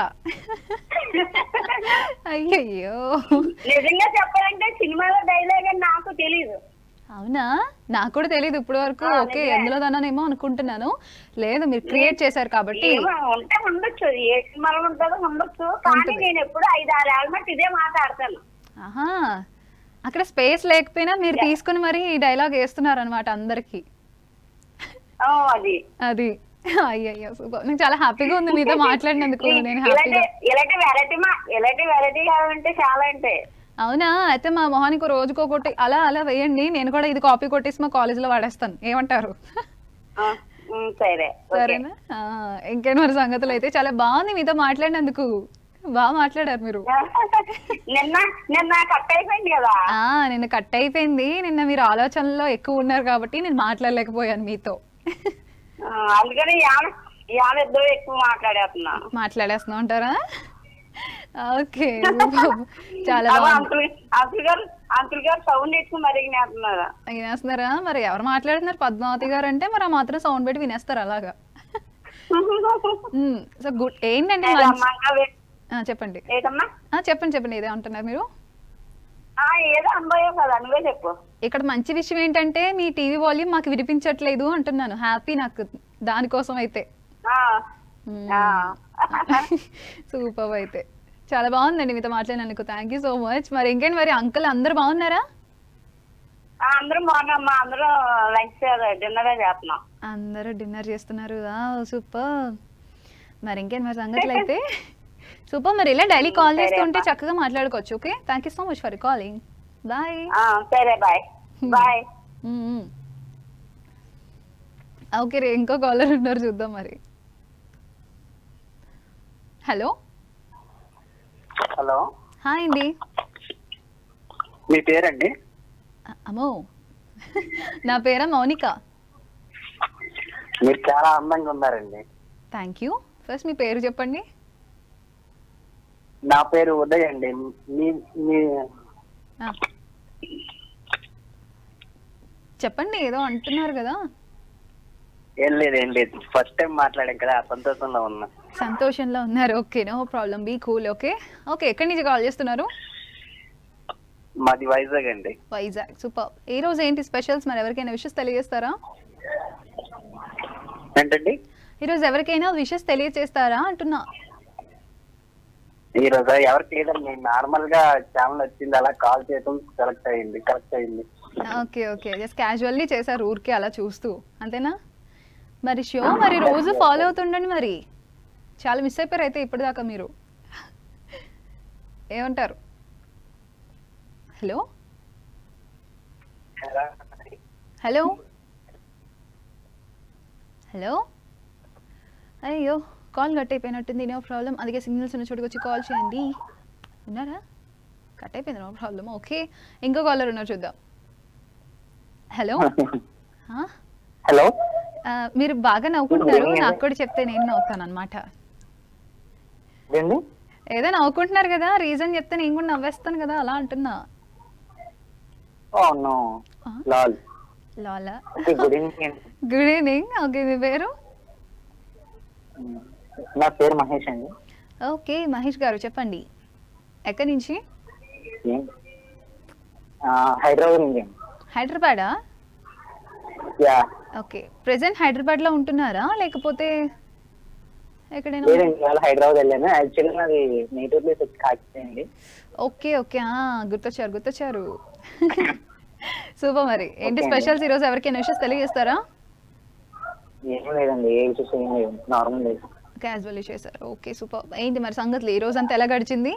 అయ్యయ్యో నిజంగా చెప్పాలంటే సినిమాలో డైలాగ్ అని నాకు తెలీదు అవునా నాకు కూడా తెలియదు ఇప్పటి వరకు ఆ, ఓకే నిజమే. ఎందులో దానేమో అనుకుంటున్నాను లేదు మీరు క్రియేట్ చేశారు కాబట్టి ఏమో ఉంటే ఉండొచ్చు అది ఏ సినిమాలో ఉంటుందో ఉండొచ్చు కానీ ఉంటుంది. నేను ఎప్పుడు ఐదు ఆరు ఏళ్ళ మట్టి ఇదే మాట్లాడతాను ఆహా అక్కడ స్పేస్ లేకపోయినా మీరు తీసుకుని మరి ఈ డైలాగ్ వేస్తున్నారు అనమాట అందరికి ఆ, అది అది అయ్యయ్యో సూపర్ నాకు చాలా హ్యాపీగా ఉంది మీతో మాట్లాడినందుకు నేను ఇలాంటి హ్యాపీగా ఇలాంటి వెరైటీ మా ఇలాంటి వెరైటీ కావాలంటే చాలా ఉంటాయి అవునా అయితే మా మొహానికి రోజుకో కొట్టి అలా అలా వేయండి నేను కూడా ఇది కాపీ కొట్టేసి మా కాలేజీలో వాడేస్తాను ఏమంటారు ఆ, ఉమ్, సరే ఓకే. సరేనా ఆ, ఇంకేం మరి సంగతులు అయితే చాలా బాగుంది మీతో మాట్లాడినందుకు బాగా మాట్లాడారు మీరు నిన్న నిన్న కట్ అయిపోయింది కదా ఆ నిన్న కట్ అయిపోయింది నిన్న మీరు ఆలోచనలో ఎక్కువ ఉన్నారు కాబట్టి నేను మాట్లాడలేకపోయాను మీతో ఆ, అందుకని ఇవాళ ఇవాళ ఇద్దరు ఎక్కువ మాట్లాడేస్తున్నా మాట్లాడేస్తున్నా ఉంటారా ఓకే చాలా అగో బాగుంది అంకుల్ అంకుల్ గారు అంకుల్ గారు సౌండ్ ఎక్కువ మరి వినేస్తున్నారు వినేస్తున్నారా మరి ఎవరు మాట్లాడుతున్నారు పద్మావతి గారు అంటే మరి ఆ మాత్రం సౌండ్ పెట్టి వినేస్తారు అలాగా సో గుడ్ ఏంటంటే మంచి అమ్మా, అవే. ఆ, చెప్పండి ఏదమ్మా ఆ, చెప్పండి చెప్పండి ఇదే అంటున్నారు మీరు ఆ, ఏదో అనుభవం కదా నువ్వే చెప్పు ఇక్కడ మంచి విషయం ఏంటంటే మీ టీవీ వాల్యూమ్ మాకు వినిపించట్లేదు అంటున్నాను హ్యాపీ నాకు దానికోసం అయితే ఆ, ఆ. సూపర్ అయితే చాలా బాగుందండి మీతో మాట్లాడినందుకు థ్యాంక్ యూ సో మచ్ మరి ఇంకేంటి మరి అంకుల్ అందరు బాగున్నారా ఆ, అందరం బాగున్నామ్మా అందరం లంచ్ డిన్నర్ చేస్తున్నాం అందరూ డిన్నర్ చేస్తున్నారు సూపర్ మరి ఇంకేంటి మరి సంగతులు అయితే సూపర్ మరి ఇలా డైలీ కాల్ సరే చేస్తుంటే అమ్మా. చక్కగా మాట్లాడుకోవచ్చు okay thank you so much for calling bye ఆ, సరే బాయ్ బాయ్ ఓకే రే ఇంకో కాలర్ ఉన్నారు చూద్దాం మరి హలో హలో హాయ్ అండి మీ పేరండి అ- అమ్మో నా పేరా మౌనిక మీరు చాలా అందంగా ఉన్నారండి థ్యాంక్ యూ ఫస్ట్ మీ పేరు చెప్పండి నా పేరు ఉదయ్ అండి మీ మీ ఆ. చెప్పండి ఏదో అంటున్నారు కదా ఏం లేదు ఏం లేదు ఫస్ట్ టైం మాట్లాడాం కదా ఆ సంతోషంలో ఉన్నా సంతోషంలో ఉన్నారు okay no problem be cool okay okay ఎక్కడి నుంచి కాల్ చేస్తున్నారు మాది వైజాగ్ అండి వైజాగ్ సూపర్ ఈ రోజు ఏంటి స్పెషల్స్ మరి ఎవరికైనా విషెస్ తెలియజేస్తారా ఏంటండి ఈ రోజు ఎవరికైనా విషెస్ తెలియజేస్తారా అంటున్నా ఈ రోజు ఎవరికి లేదండి నార్మల్ గా ఛానల్ వచ్చింది అలా కాల్ చేయడం సెలెక్ట్ అయింది కరెక్ట్ అయింది ఓకే ఓకే జస్ట్ క్యాజువల్లీ చేశారు ఊరికే అలా చూస్తూ అంతేనా మరి షో మరి రోజు ఫాలో అవుతుండండి మరి చాలా మిస్ అయిపోయారు అయితే ఇప్పటిదాకా మీరు ఏమంటారు హలో హలో హలో అయ్యో కాల్ కట్ అయిపోయినట్టుంది నో ప్రాబ్లం అందుకే సిగ్నల్స్ ఉన్న చోటుకి వచ్చి కాల్ చేయండి ఉన్నారా కట్ అయిపోయింది నో ప్రాబ్లం ఓకే ఇంకో కాలర్ ఉన్నారు చూద్దాం హలో ఆ? హలో ఆ, మీరు బాగా నవ్వుకుంటున్నారు నాకు కూడా చెప్తే నేను నవ్వుతాను అనమాట ఏండి ఏదో నవ్వుకుంటున్నారు కదా రీజన్ చెప్తే నేను కూడా నవ్వేస్తాను కదా అలా అంటున్నా ఓ నో ఆ? Lal Lala okay good evening good evening okay మీ పేరు నా పేరు మహేష్ అండి ఓకే మహేష్ గారు చెప్పండి ఎక్కడి నుంచి ఆ, హైదరాబాద్ నుంచి హైదరాబాదా యా ఓకే ప్రెసెంట్ హైదరాబాద్లో ఉంటున్నారా లేకపోతే ఎక్కడైనా లేదండి ఇవాళ హైదరాబాద్ వెళ్ళాను యాక్చువల్లీ నాది నేటివ్ ప్లేస్ వచ్చి కాకినాడ అండి ఓకే ఓకే ఆ, గుర్తొచ్చారు గుర్తొచ్చారు సూపర్ మరి ఏంటి Okay అండి. స్పెషల్స్ ఈరోజు ఎవరికైనా విషయస్ తెలియజేస్తారా ఏం లేదండి ఏ విషయం ఏం లేదు నార్మల్ లేదు క్యాజువల్లీ చేశారు ఓకే సూపర్ ఏంటి మరి సంగతులు ఈ రోజు అంతా ఎలా గడిచింది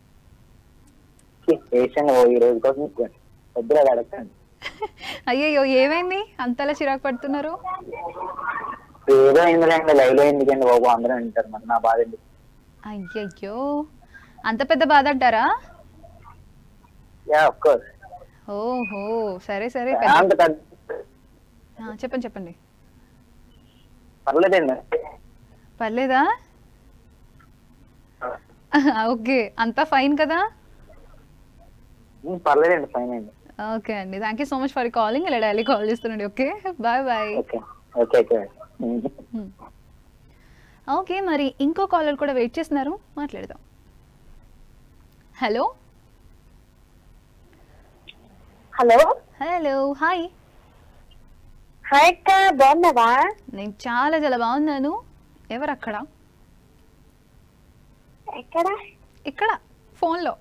వేసాను ఓ ఈ రోజు కోసం వద్దురా అడగండి అయ్యయ్యో ఏమైంది అంతలా చిరాకు పడుతున్నారు ఏదో అయిందిలేండి లైవ్ లో ఎందుకండి బాబు అందరూ వింటారు మరి నా బాధ ఎందుకు అయ్యయ్యో అంత పెద్ద బాధ అంటారా యా ఆఫ్ కోర్స్ ఓహో సరే సరే పెద్ద అంత పెద్ద ఆ, చెప్పండి చెప్పండి పర్లేదండి పర్లేదా ఓకే అంతా ఫైన్ కదా ఉమ్, పర్లేదండి ఫైన్ అండి ఓకే అండి thank you so much for calling ఇలా డైలీ కాల్ చేస్తుండండి okay bye bye okay okay okay um. Okay మరి ఇంకో కాలర్ కూడా వెయిట్ చేస్తున్నారు మాట్లాడదాం hello hello hello hi hi అక్క బాగున్నావా నేను చాలా చాలా బాగున్నాను ఎవరు అక్కడ ఎక్కడ ఇక్కడ ఫోన్లో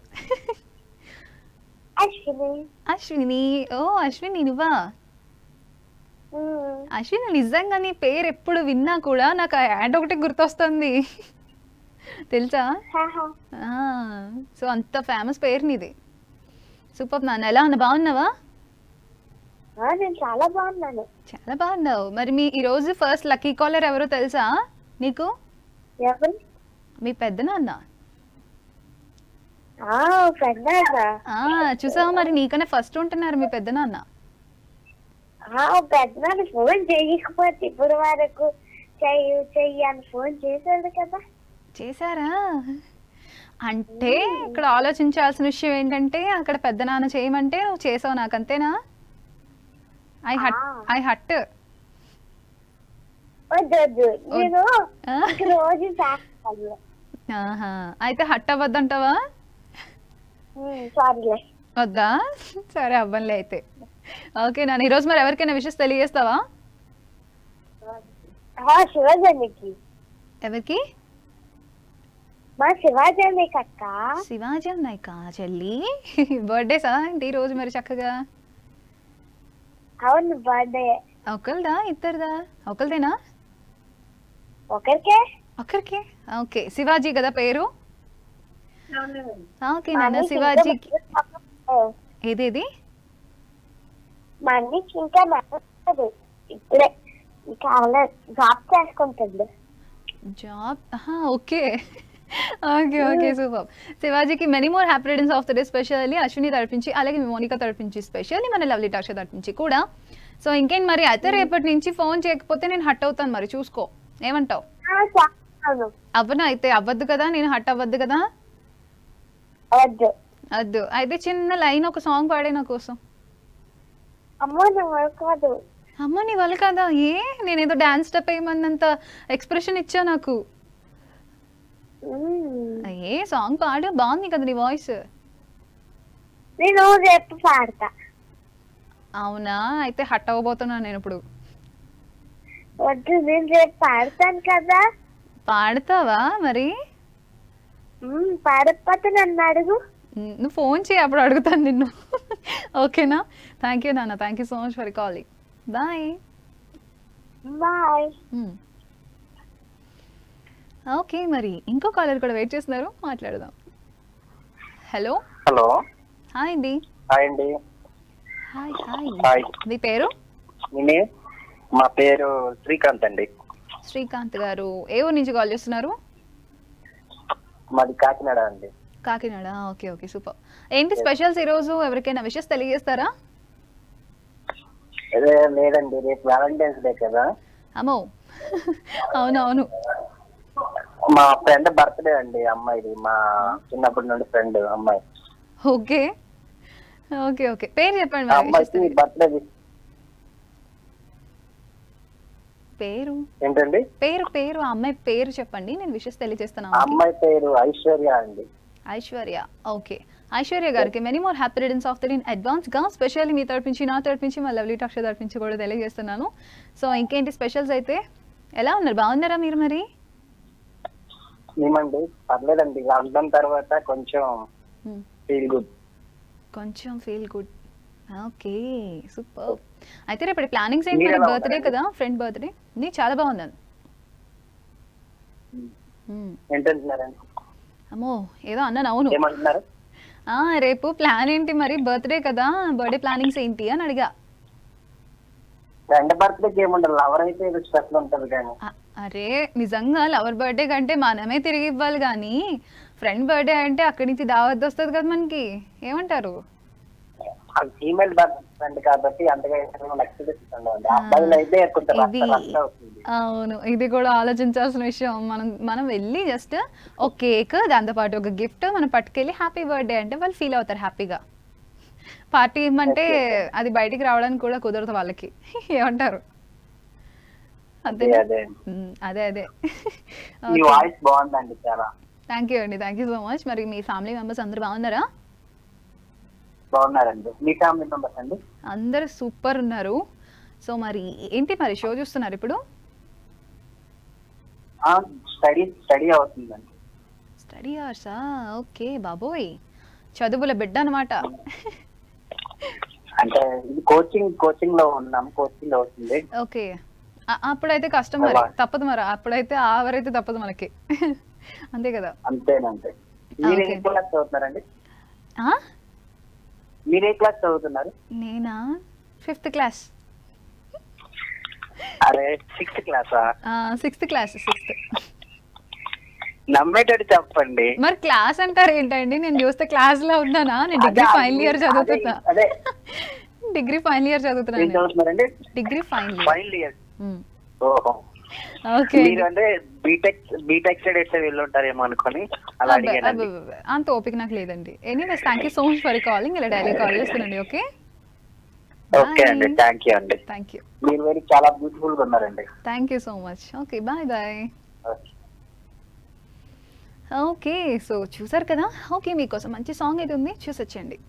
అశ్విని అశ్విని ఓ అశ్విని నువ్వా ఉమ్, అశ్విని నిజంగా నీ పేరు ఎప్పుడు విన్నా కూడా నాకు ఆ యాడ్ ఒకటి గుర్తొస్తుంది తెలుసా హాహా. సో అంత ఫేమస్ పేరు నీది సూపర్ నాన్న ఎలా ఉన్నా బాగున్నావా ఆ, నేను చాలా బాగున్నాను చాలా బాగున్నావు మరి మీ ఈరోజు ఫస్ట్ లక్కీ కాలర్ ఎవరో తెలుసా నీకు ఎవరు మీ పెద్ద నాన్న ఆ పెద్దగా ఆ, చూసావా మరి నీకన్నా ఫస్ట్ ఉంటున్నారు మీ పెద్ద నాన్న ఆ పెద్దనాన్న ఫోన్ చేయకపోతే ఇప్పుడు వరకు చెయ్యి చెయ్యి అని ఫోన్ చేశాడు కదా చేశారా అంటే ఇక్కడ ఆలోచించాల్సిన విషయం ఏంటంటే అక్కడ పెద్ద నాన్న చేయమంటే నువ్వు చేసావు నాకు అంతేనా ఐ హట్ ఆ. ఐ హట్ వద్దు వద్దు నేను ఆ? ఇంక రోజు చేస్తాను ఆహా అయితే హట్ అవ్వద్దంటావా సారీలే వద్దా సరే అవ్వంలే అయితే ఓకే నాన్న ఈరోజు మరి ఎవరికైనా విషయం తెలియజేస్తావా ఆ శివజనికి ఎవరికి మా శివాజనికి అక్క శివాజీ నాయక చెల్లి బర్త్డేసా ఏంటి ఈ రోజు మరి చక్కగా అవును బర్త్డే ఒకరిదా ఇద్దరిదా ఒకరిదేనా ఒకరికే ఒకరికి ఓకే శివాజీ కదా పేరు ఓకే నాన్న మనీకి శివాజీకి ఇంకా ఓ, ఏదేది మనీకి ఇంకా నచ్చదు ఇప్పుడే ఇంకా అలా జాబ్ చేసుకుంటుంది job okay okay okay super శివాజీకి many more happy returns of the day specially Ashwini తరపించి అలాగే మీ మోనికా తరపించి స్పెషల్లీ మన లవ్లీ టాక్ష తరపించి కూడా సో ఇంకేంటి మరి అయితే రేపటి నుంచి ఫోన్ చేయకపోతే నేను హట్ అవుతాను మరి చూసుకో ఏమంటావు ఆ, చేస్తాను అవ్వను అయితే అవ్వద్దు కదా నేను హట్ అవ్వద్దు కదా వద్దు వద్దు అయితే చిన్న లైన్ ఒక సాంగ్ పాడే నా కోసం అమ్మో నువ్వు కాదు అమ్మ నీ వల్ల కదా ఏ నేనేదో డాన్స్ స్టెప్ వేయమన్నంత ఎక్స్ప్రెషన్ ఇచ్చా నాకు మ్మ్. ఏ సాంగ్ పాడు బాగుంది కదా నీ వాయిస్ నేను రేపు పాడతా అవునా అయితే హట్ అవ్వబోతున్నాను నేను ఇప్పుడు వద్దు నేను రేపు పాడతాను కదా పాడతావా మరి మ్మ్, పాడకపోతే నన్ను అడుగు ఉమ్, నువ్వు ఫోన్ చేయి అప్పుడు అడుగుతాను నిన్ను ఓకేనా థ్యాంక్ యూ నాన్న thank you so much for calling bye bye okay మరి ఇంకో కాలర్ కూడా వెయిట్ చేస్తున్నారు మాట్లాడదాం హలో హలో హాయ్ అండి హాయ్ అండి హాయ్ హాయ్ హాయ్ మీ పేరు నేనే మా పేరు శ్రీకాంత్ అండి శ్రీకాంత్ గారు ఏ ఊరు నుంచి కాల్ చేస్తున్నారు మాది కాకినాడ అండి కాకినాడ ఓకే ఓకే సూపర్ ఏంటి స్పెషల్స్ ఈరోజు ఎవరికైనా విషెస్ తెలియజేస్తారా అదే లేదండి రేపు వ్యాలంటైన్స్ డే కదా అమ్మో అవునవును మా ఫ్రెండ్ బర్త్డే అండి అమ్మాయిది మా చిన్నప్పటి నుండి ఫ్రెండ్ అమ్మాయి ఓకే ఓకే ఓకే పేరు చెప్పండి ఆ మరి wishes అమ్మాయికి తెలియ- బర్త్డే పేరు ఏంటండి పేరు పేరు ఆ అమ్మాయి పేరు చెప్పండి నేను విషెస్ తెలియజేస్తాను ఆ ఆమెకి. అమ్మాయి పేరు ఐశ్వర్య అండి ఐశ్వర్య ఓకే ఐశ్వర్య గారికి many more happy returns of the in advance గా స్పెషల్లీ మీ తరపించి నా తరపించి మా లవ్లీ టాక్ష తరపించి కూడా తెలియజేస్తున్నాను సో ఇంకేంటి స్పెషల్స్ అయితే ఎలా ఉన్నారు బాగున్నారా మీరు మరి మేమండి పర్లేదండి లాక్డౌన్ తర్వాత కొంచెం Hmm. ఫీల్ గుడ్ కొంచెం ఫీల్ గుడ్ ఓకే సూపర్ అయితే రేపటి ప్లానింగ్స్ ఏంటి మీరు మరి ఎలా బర్త్డే ఉన్నారండి? కదా ఫ్రెండ్ బర్త్డే నీ చాలా బాగున్నాను మ్మ్. ఏంటంటున్నారండి అమ్మో ఏదో అన్నాను అవును ఏమంటున్నారు ఆ, రేపు ప్లాన్ ఏంటి మరి బర్త్డే కదా బర్త్డే ప్లానింగ్స్ ఏంటి అని అడిగా ఫ్రెండ్ బర్త్డేకి ఏముండదు లవర్ అయితే ఏదో స్పెషల్ ఉంటది కానీ అ- అరే నిజంగా లవర్ బర్త్డే కంటే మనమే తిరిగి ఇవ్వాలి కానీ ఫ్రెండ్ బర్త్డే అంటే అక్కడి నుంచి దావత్ వస్తుంది కదా మనకి ఏమంటారు ఫీమేల్ ఫ్రెండ్ కాబట్టి అంతగా ఎక్స్పెక్టేషన్ ఉండదు అబ్బాయిలు అయితే కొంచెం ఇది రక్త రక్త అవుతుంది అవును ఇది కూడా ఆలోచించాల్సిన విషయం మనం మనం వెళ్ళి జస్ట్ ఒక కేక్ దాంతోపాటు ఒక గిఫ్ట్ మనం పట్టుకెళ్ళి హ్యాపీ బర్త్డే అంటే వాళ్ళు ఫీల్ అవుతారు హ్యాపీగా పార్టీ ఇమ్మంటే అది బయటికి రావడానికి కూడా కుదరదు వాళ్ళకి ఏమంటారు అంతే అదే అదే అదే అదే మీ వాయిస్ బాగుందండి చాలా థ్యాంక్ యూ అండి థ్యాంక్ యూ సో మచ్ మరి మీ ఫ్యామిలీ మెంబర్స్ అందరూ బాగున్నారా బాగున్నారండి మీ ఫ్యామిలీ మెంబర్స్ అండి అందరూ సూపర్ ఉన్నారు సో మరి ఏంటి మరి షో చూస్తున్నారు ఇప్పుడు స్టడీ స్టడీ అవుతుందండి స్టడీ అవర్సా ఓకే బాబోయ్ చదువుల బిడ్డ అనమాట అంటే ఇది కోచింగ్ కోచింగ్ లో ఉన్నాం కోచింగ్ అవుతుంది ఓకే అ- అప్పుడైతే కష్టం మరి తప్పదు మరి అప్పుడైతే ఆవరైతే తప్పదు మనకి అంతే కదా అంతేనంతే మీరు ఏ Okay. క్లాస్ చదువుతున్నారండి ఆ? మీరు ఏ క్లాస్ చదువుతున్నారు నేనా ఫిఫ్త్ క్లాస్ అరే సిక్స్త్ క్లాసా సిక్స్త్ క్లాస్ సిక్స్త్ నమ్మేటట్టు చెప్పండి మరి క్లాస్ అంటారు ఏంటండి నేను చూస్తే క్లాస్ లో ఉన్నానా నేను డిగ్రీ అదే, ఫైనల్ ఇయర్ అదే, చదువుతున్నా అదే డిగ్రీ ఫైనల్ ఇయర్ ఏం చదువుతున్నాను చదువుతున్నారండి degree final year final year ఓహో ఓకే మీరు అంటే బీటెక్ బీటెక్ సైడ్ ఎట్లా వెళ్ళి ఉంటారేమో అనుకొని అలా అడిగానండి అంత ఓపిక నాకు లేదండి anyways thank you so much for calling ఇలా డైలీ కాల్ చేస్తున్నాండి ఓకే ఓకే అండి థ్యాంక్ యూ అండి థ్యాంక్ యూ మీరు వెరీ చాలా బ్యూటిఫుల్ గా ఉన్నారండి thank you so much okay bye bye okay so చూసారు కదా ఓకే మీకోసం మంచి సాంగ్ అయితే ఉంది చూసి వచ్చేయండి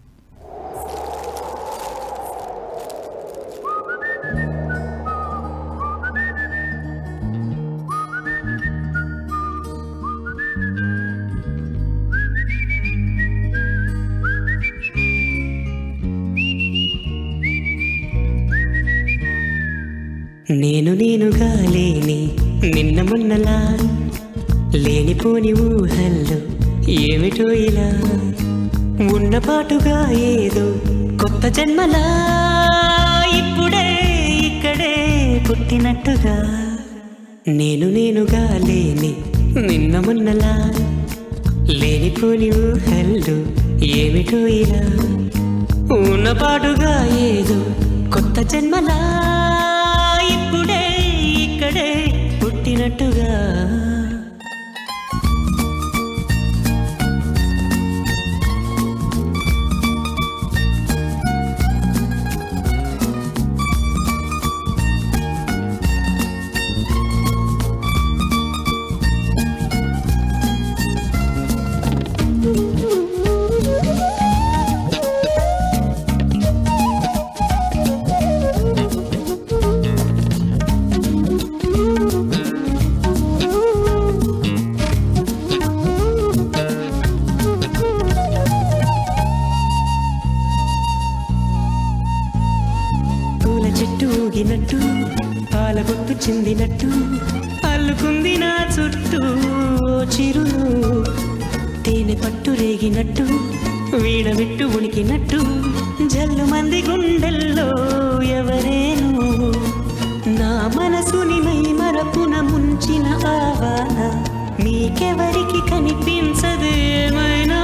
నేను నేనుగా లేని నిన్న మొన్నలా లేనిపోని ఊహల్లో ఏమిటో ఇలా ఉన్నపాటుగా ఏదో కొత్త జన్మలా ఇప్పుడే ఇక్కడే పుట్టినట్టుగా నేను నేనుగా లేని నిన్న మొన్నలా లేనిపోని ఊహల్లో ఏమిటో ఇలా ఉన్నపాటుగా ఏదో కొత్త జన్మలా ఇప్పుడే ఇక్కడే పుట్టినట్టుగా పూల చెట్టు ఊగినట్టు పాల గుట్టు చిందినట్టు అల్లుకుంది నా చుట్టూ ఓ చిరును తేనె పట్టు రేగినట్టు వీడబెట్టు ఉనికినట్టు జల్లు మంది గుండెల్లో ఎవరేను నా మనసుని మై మరపున ముంచిన ఆవాన మీకెవరికి కనిపించదు ఏమైనా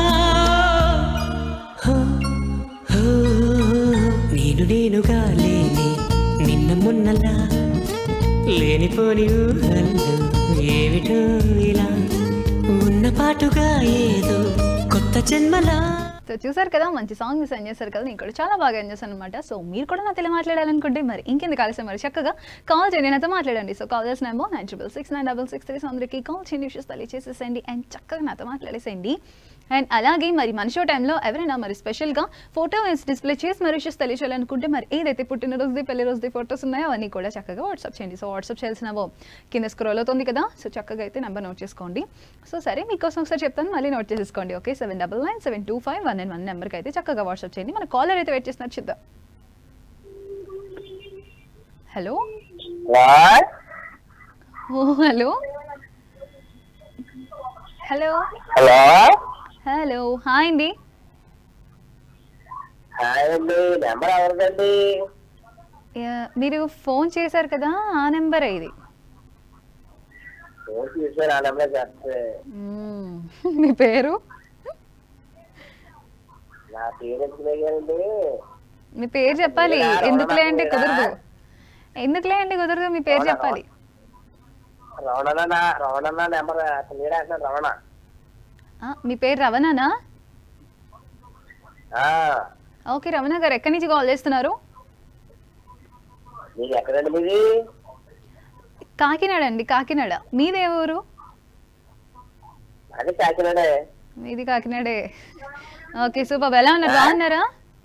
హో, హో, నేను నేనుగా లేని నిన్న మొన్నలా లేనిపోని ఊహల్లో ఏమిటో ఇలా ఉన్న పాటుగా ఏదో కొత్త జన్మలా సో చూసారు కదా మంచి సాంగ్ సెండ్ చేశారు కదా నేను కూడా చాలా బాగా ఎంజాయ్ చేశాను అనమాట సో మీరు కూడా నాతో ఇలా మాట్లాడాలనుకుంటే మరి ఇంకెందుకు కలిసి మరి చక్కగా కాల్ చేయండి నాతో మాట్లాడండి సో కాల్ చేసిన number nine triple six nine double six three అందరికి కాల్ చేయండి విషయస్ తెలియచేసేసండి అండ్ చక్కగా నాతో మాట్లాడేసేయండి అండ్ అలాగే మరి మన షో టైంలో ఎవరైనా మరి స్పెషల్గా ఫోటో డిస్ప్లే చేసి మరి విషయస్ తెలియచేయాలనుకుంటే మరి ఏదైతే పుట్టినరోజుది పెళ్లి రోజుది ఫోటోస్ ఉన్నాయో అవన్నీ కూడా చక్కగా వాట్సాప్ చేయండి సో వాట్సాప్ చేయాల్సినవో కింద స్క్రోల్ అవుతుంది కదా సో చక్కగా అయితే నెంబర్ నోట్ చేసుకోండి సో సరే మీకోసం ఒకసారి చెప్తాను మళ్ళీ నోట్ చేసేసుకోండి okay seven double nine seven two five one nine one నెంబర్కి అయితే చక్కగా వాట్సాప్ చేయండి మన కాలర్ అయితే వెయిట్ చేస్తున్నారు చూద్దాం హలో ఓ hello hello hello hello hi అండి హాయ్ అండి నెంబర్ ఎవరిదండి యా, మీరు ఫోన్ చేశారు కదా ఆ నెంబర్ ఇది ఫోన్ చేశారు ఆ నెంబర్ చేస్తే మ్మ్. మీ పేరు నా పేరు ఎందుకు కదండి మీ పేరు చెప్పాలి మీరా? ఎందుకులే అంటే మీరా? కుదరదు ఎందుకులే అంటే కుదరదు మీ పేరు అవునా? చెప్పాలి రమణ రమణ నెంబర్ అసలు మీరే అంటున్నారు రమణ ఆ, మీ పేరు రవణనా ఆ, ఓకే రమణ గారు ఎక్కడి నుంచి కాల్ చేస్తున్నారు మీది ఎక్కడండి మీది కాకినాడ అండి కాకినాడ మీదే ఊరు అదే కాకినాడే మీది కాకినాడే ఓకే సూపర్ ఎలా ఉన్నారు బాగున్నారా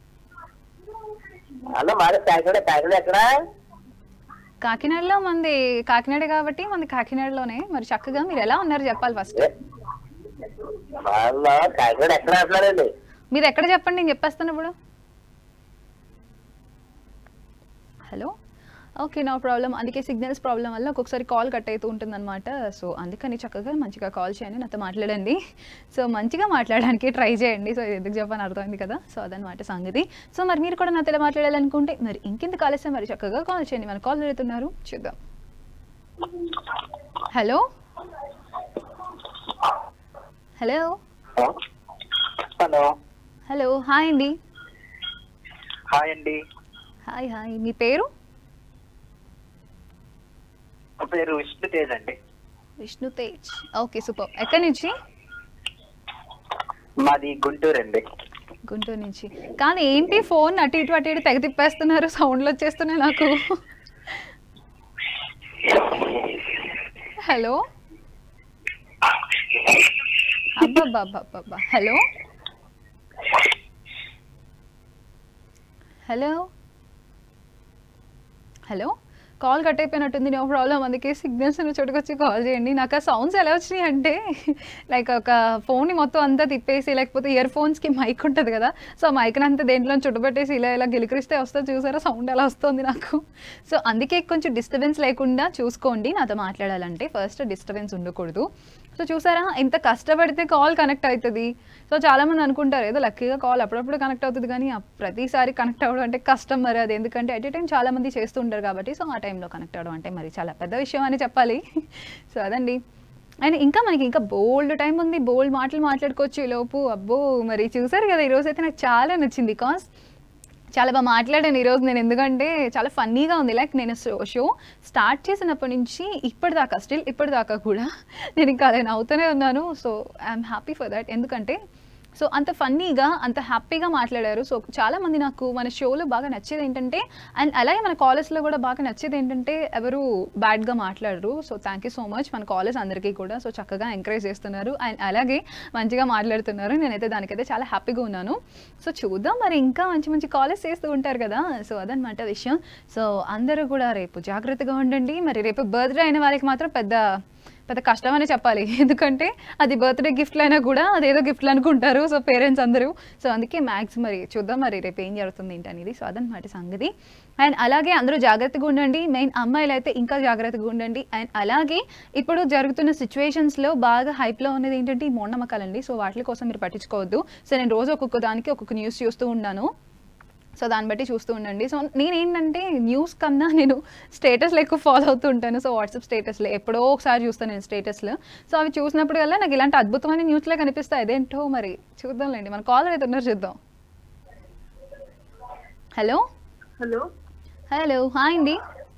అన్న మాది కాకినాడ కాకినాడ ఎక్కడ కాకినాడలో మంది కాకినాడ కాబట్టి మంది కాకినాడలోనే మరి చక్కగా మీరు ఎలా ఉన్నారు చెప్పాలి ఫస్ట్ వాళ్ళ కాకినాడ ఎక్కడ అంటున్నారండి మీరు ఎక్కడ చెప్పండి నేను చెప్పేస్తాను ఇప్పుడు హలో ఓకే నో ప్రాబ్లం అందుకే సిగ్నల్స్ ప్రాబ్లం వల్ల ఒక్కొక్కసారి కాల్ కట్ అవుతూ ఉంటుందన్నమాట సో అందుకని చక్కగా మంచిగా కాల్ చేయండి నాతో మాట్లాడండి సో మంచిగా మాట్లాడడానికి ట్రై చేయండి సో ఇది ఎందుకు చెప్పని అర్థమైంది కదా సో అదనమాట సంగతి సో మరి మీరు కూడా నాతో ఇలా మాట్లాడాలనుకుంటే మరి ఇంకెందుకు ఆలస్యం మరి చక్కగా కాల్ చేయండి మన కాల్ వెళ్తున్నారు చూద్దాం hello hello hello hello hi అండి హాయ్ అండి హాయ్ హాయ్ మీ పేరు నా పేరు విష్ణు తేజ్ అండి విష్ణు తేజ్ ఓకే సూపర్ ఎక్కడి నుంచి మాది గుంటూరు అండి గుంటూరు నుంచి కానీ ఏంటి ఫోన్ అటు ఇటు అటు ఇటు తెగ తిప్పేస్తున్నారు సౌండ్లు వచ్చేస్తున్నాయి నాకు హలో అబ్బబ్బబ్బబ్బబ్బా hello hello hello call cut అయిపోయినట్టుంది నో ప్రాబ్లం అందుకే సిగ్నల్స్ ఉన్న చోటుకు వచ్చి కాల్ చేయండి నాకు ఆ సౌండ్స్ ఎలా వచ్చినాయి అంటే లైక్ ఒక ఫోన్ని మొత్తం అంతా తిప్పేసి లేకపోతే ఇయర్ ఫోన్స్కి మైక్ ఉంటుంది కదా సో మైక్ని అంతా దేంట్లో చుట్టుపెట్టేసి ఇలా ఇలా గిలికరిస్తే వస్తే చూసారా సౌండ్ ఎలా వస్తుంది నాకు సో అందుకే కొంచెం డిస్టర్బెన్స్ లేకుండా చూసుకోండి నాతో మాట్లాడాలంటే ఫస్ట్ డిస్టర్బెన్స్ ఉండకూడదు సో చూసారా ఎంత కష్టపడితే కాల్ కనెక్ట్ అవుతుంది సో చాలామంది అనుకుంటారు ఏదో లక్కీగా కాల్ అప్పుడప్పుడు కనెక్ట్ అవుతుంది కానీ ఆ ప్రతిసారి కనెక్ట్ అవ్వడం అంటే కష్టం మరి అది ఎందుకంటే అట్ ఏ టైం చాలామంది చేస్తుంటారు కాబట్టి సో ఆ టైంలో కనెక్ట్ అవ్వడం అంటే మరి చాలా పెద్ద విషయం అని చెప్పాలి సో అదండి అండ్ ఇంకా మనకి ఇంకా బోల్డ్ టైం ఉంది బోల్డ్ మాటలు మాట్లాడుకోవచ్చు ఈ లోపు అబ్బో మరి చూసారు కదా ఈరోజు అయితే నాకు చాలా నచ్చింది బికాస్ చాలా బాగా మాట్లాడాను ఈరోజు నేను ఎందుకంటే చాలా ఫన్నీగా ఉంది లైక్ నేను షో షో స్టార్ట్ చేసినప్పటి నుంచి ఇప్పటిదాకా స్టిల్ ఇప్పటిదాకా కూడా నేను ఇంకా అలా నవ్వుతూనే ఉన్నాను so I'm happy for that ఎందుకంటే సో అంత ఫన్నీగా అంత హ్యాపీగా మాట్లాడారు సో చాలా మంది నాకు మన షోలో బాగా నచ్చేది ఏంటంటే అండ్ అలాగే మన కాలేజ్లో కూడా బాగా నచ్చేది ఏంటంటే ఎవరు బ్యాడ్గా మాట్లాడరు so thank you so much మన కాలేజ్ అందరికీ కూడా సో చక్కగా ఎంకరేజ్ చేస్తున్నారు అండ్ అలాగే మంచిగా మాట్లాడుతున్నారు నేనైతే దానికైతే చాలా హ్యాపీగా ఉన్నాను సో చూద్దాం మరి ఇంకా మంచి మంచి కాలేజ్ చేస్తూ ఉంటారు కదా సో అదనమాట విషయం సో అందరూ కూడా రేపు జాగ్రత్తగా ఉండండి మరి రేపు బర్త్డే అయిన వాళ్ళకి మాత్రం పెద్ద పెద్ద కష్టం అని చెప్పాలి ఎందుకంటే అది బర్త్డే గిఫ్ట్లు అయినా కూడా అదేదో గిఫ్ట్లు అనుకుంటారు సో పేరెంట్స్ అందరూ సో అందుకే మ్యాక్స్ మరి చూద్దాం మరి రేపు ఏం జరుగుతుంది ఏంటి అనేది సో అదనమాట సంగతి అండ్ అలాగే అందరూ జాగ్రత్తగా ఉండండి మెయిన్ అమ్మాయిలు అయితే ఇంకా జాగ్రత్తగా ఉండండి అండ్ అలాగే ఇప్పుడు జరుగుతున్న సిచ్యువేషన్స్లో బాగా హైప్లో ఉన్నది ఏంటంటే ఈ మూఢనమ్మకాలండి సో వాటి కోసం మీరు పట్టించుకోవద్దు సో నేను రోజు ఒక్కొక్క దానికి ఒక్కొక్క న్యూస్ చూస్తూ ఉన్నాను సో దాన్ని బట్టి చూస్తూ ఉండండి సో నేనేంటంటే న్యూస్ కన్నా నేను స్టేటస్లో ఎక్కువ ఫాలో అవుతూ ఉంటాను సో వాట్సాప్ స్టేటస్లో ఎప్పుడో ఒకసారి చూస్తాను నేను స్టేటస్లో సో అవి చూసినప్పుడు వల్ల నాకు ఇలాంటి అద్భుతమైన న్యూస్లే కనిపిస్తాయి అదేంటో మరి చూద్దాంలేండి మన కాలర్ అయితే ఉన్నారు చూద్దాం హలో హలో హలో హాయ్ అండి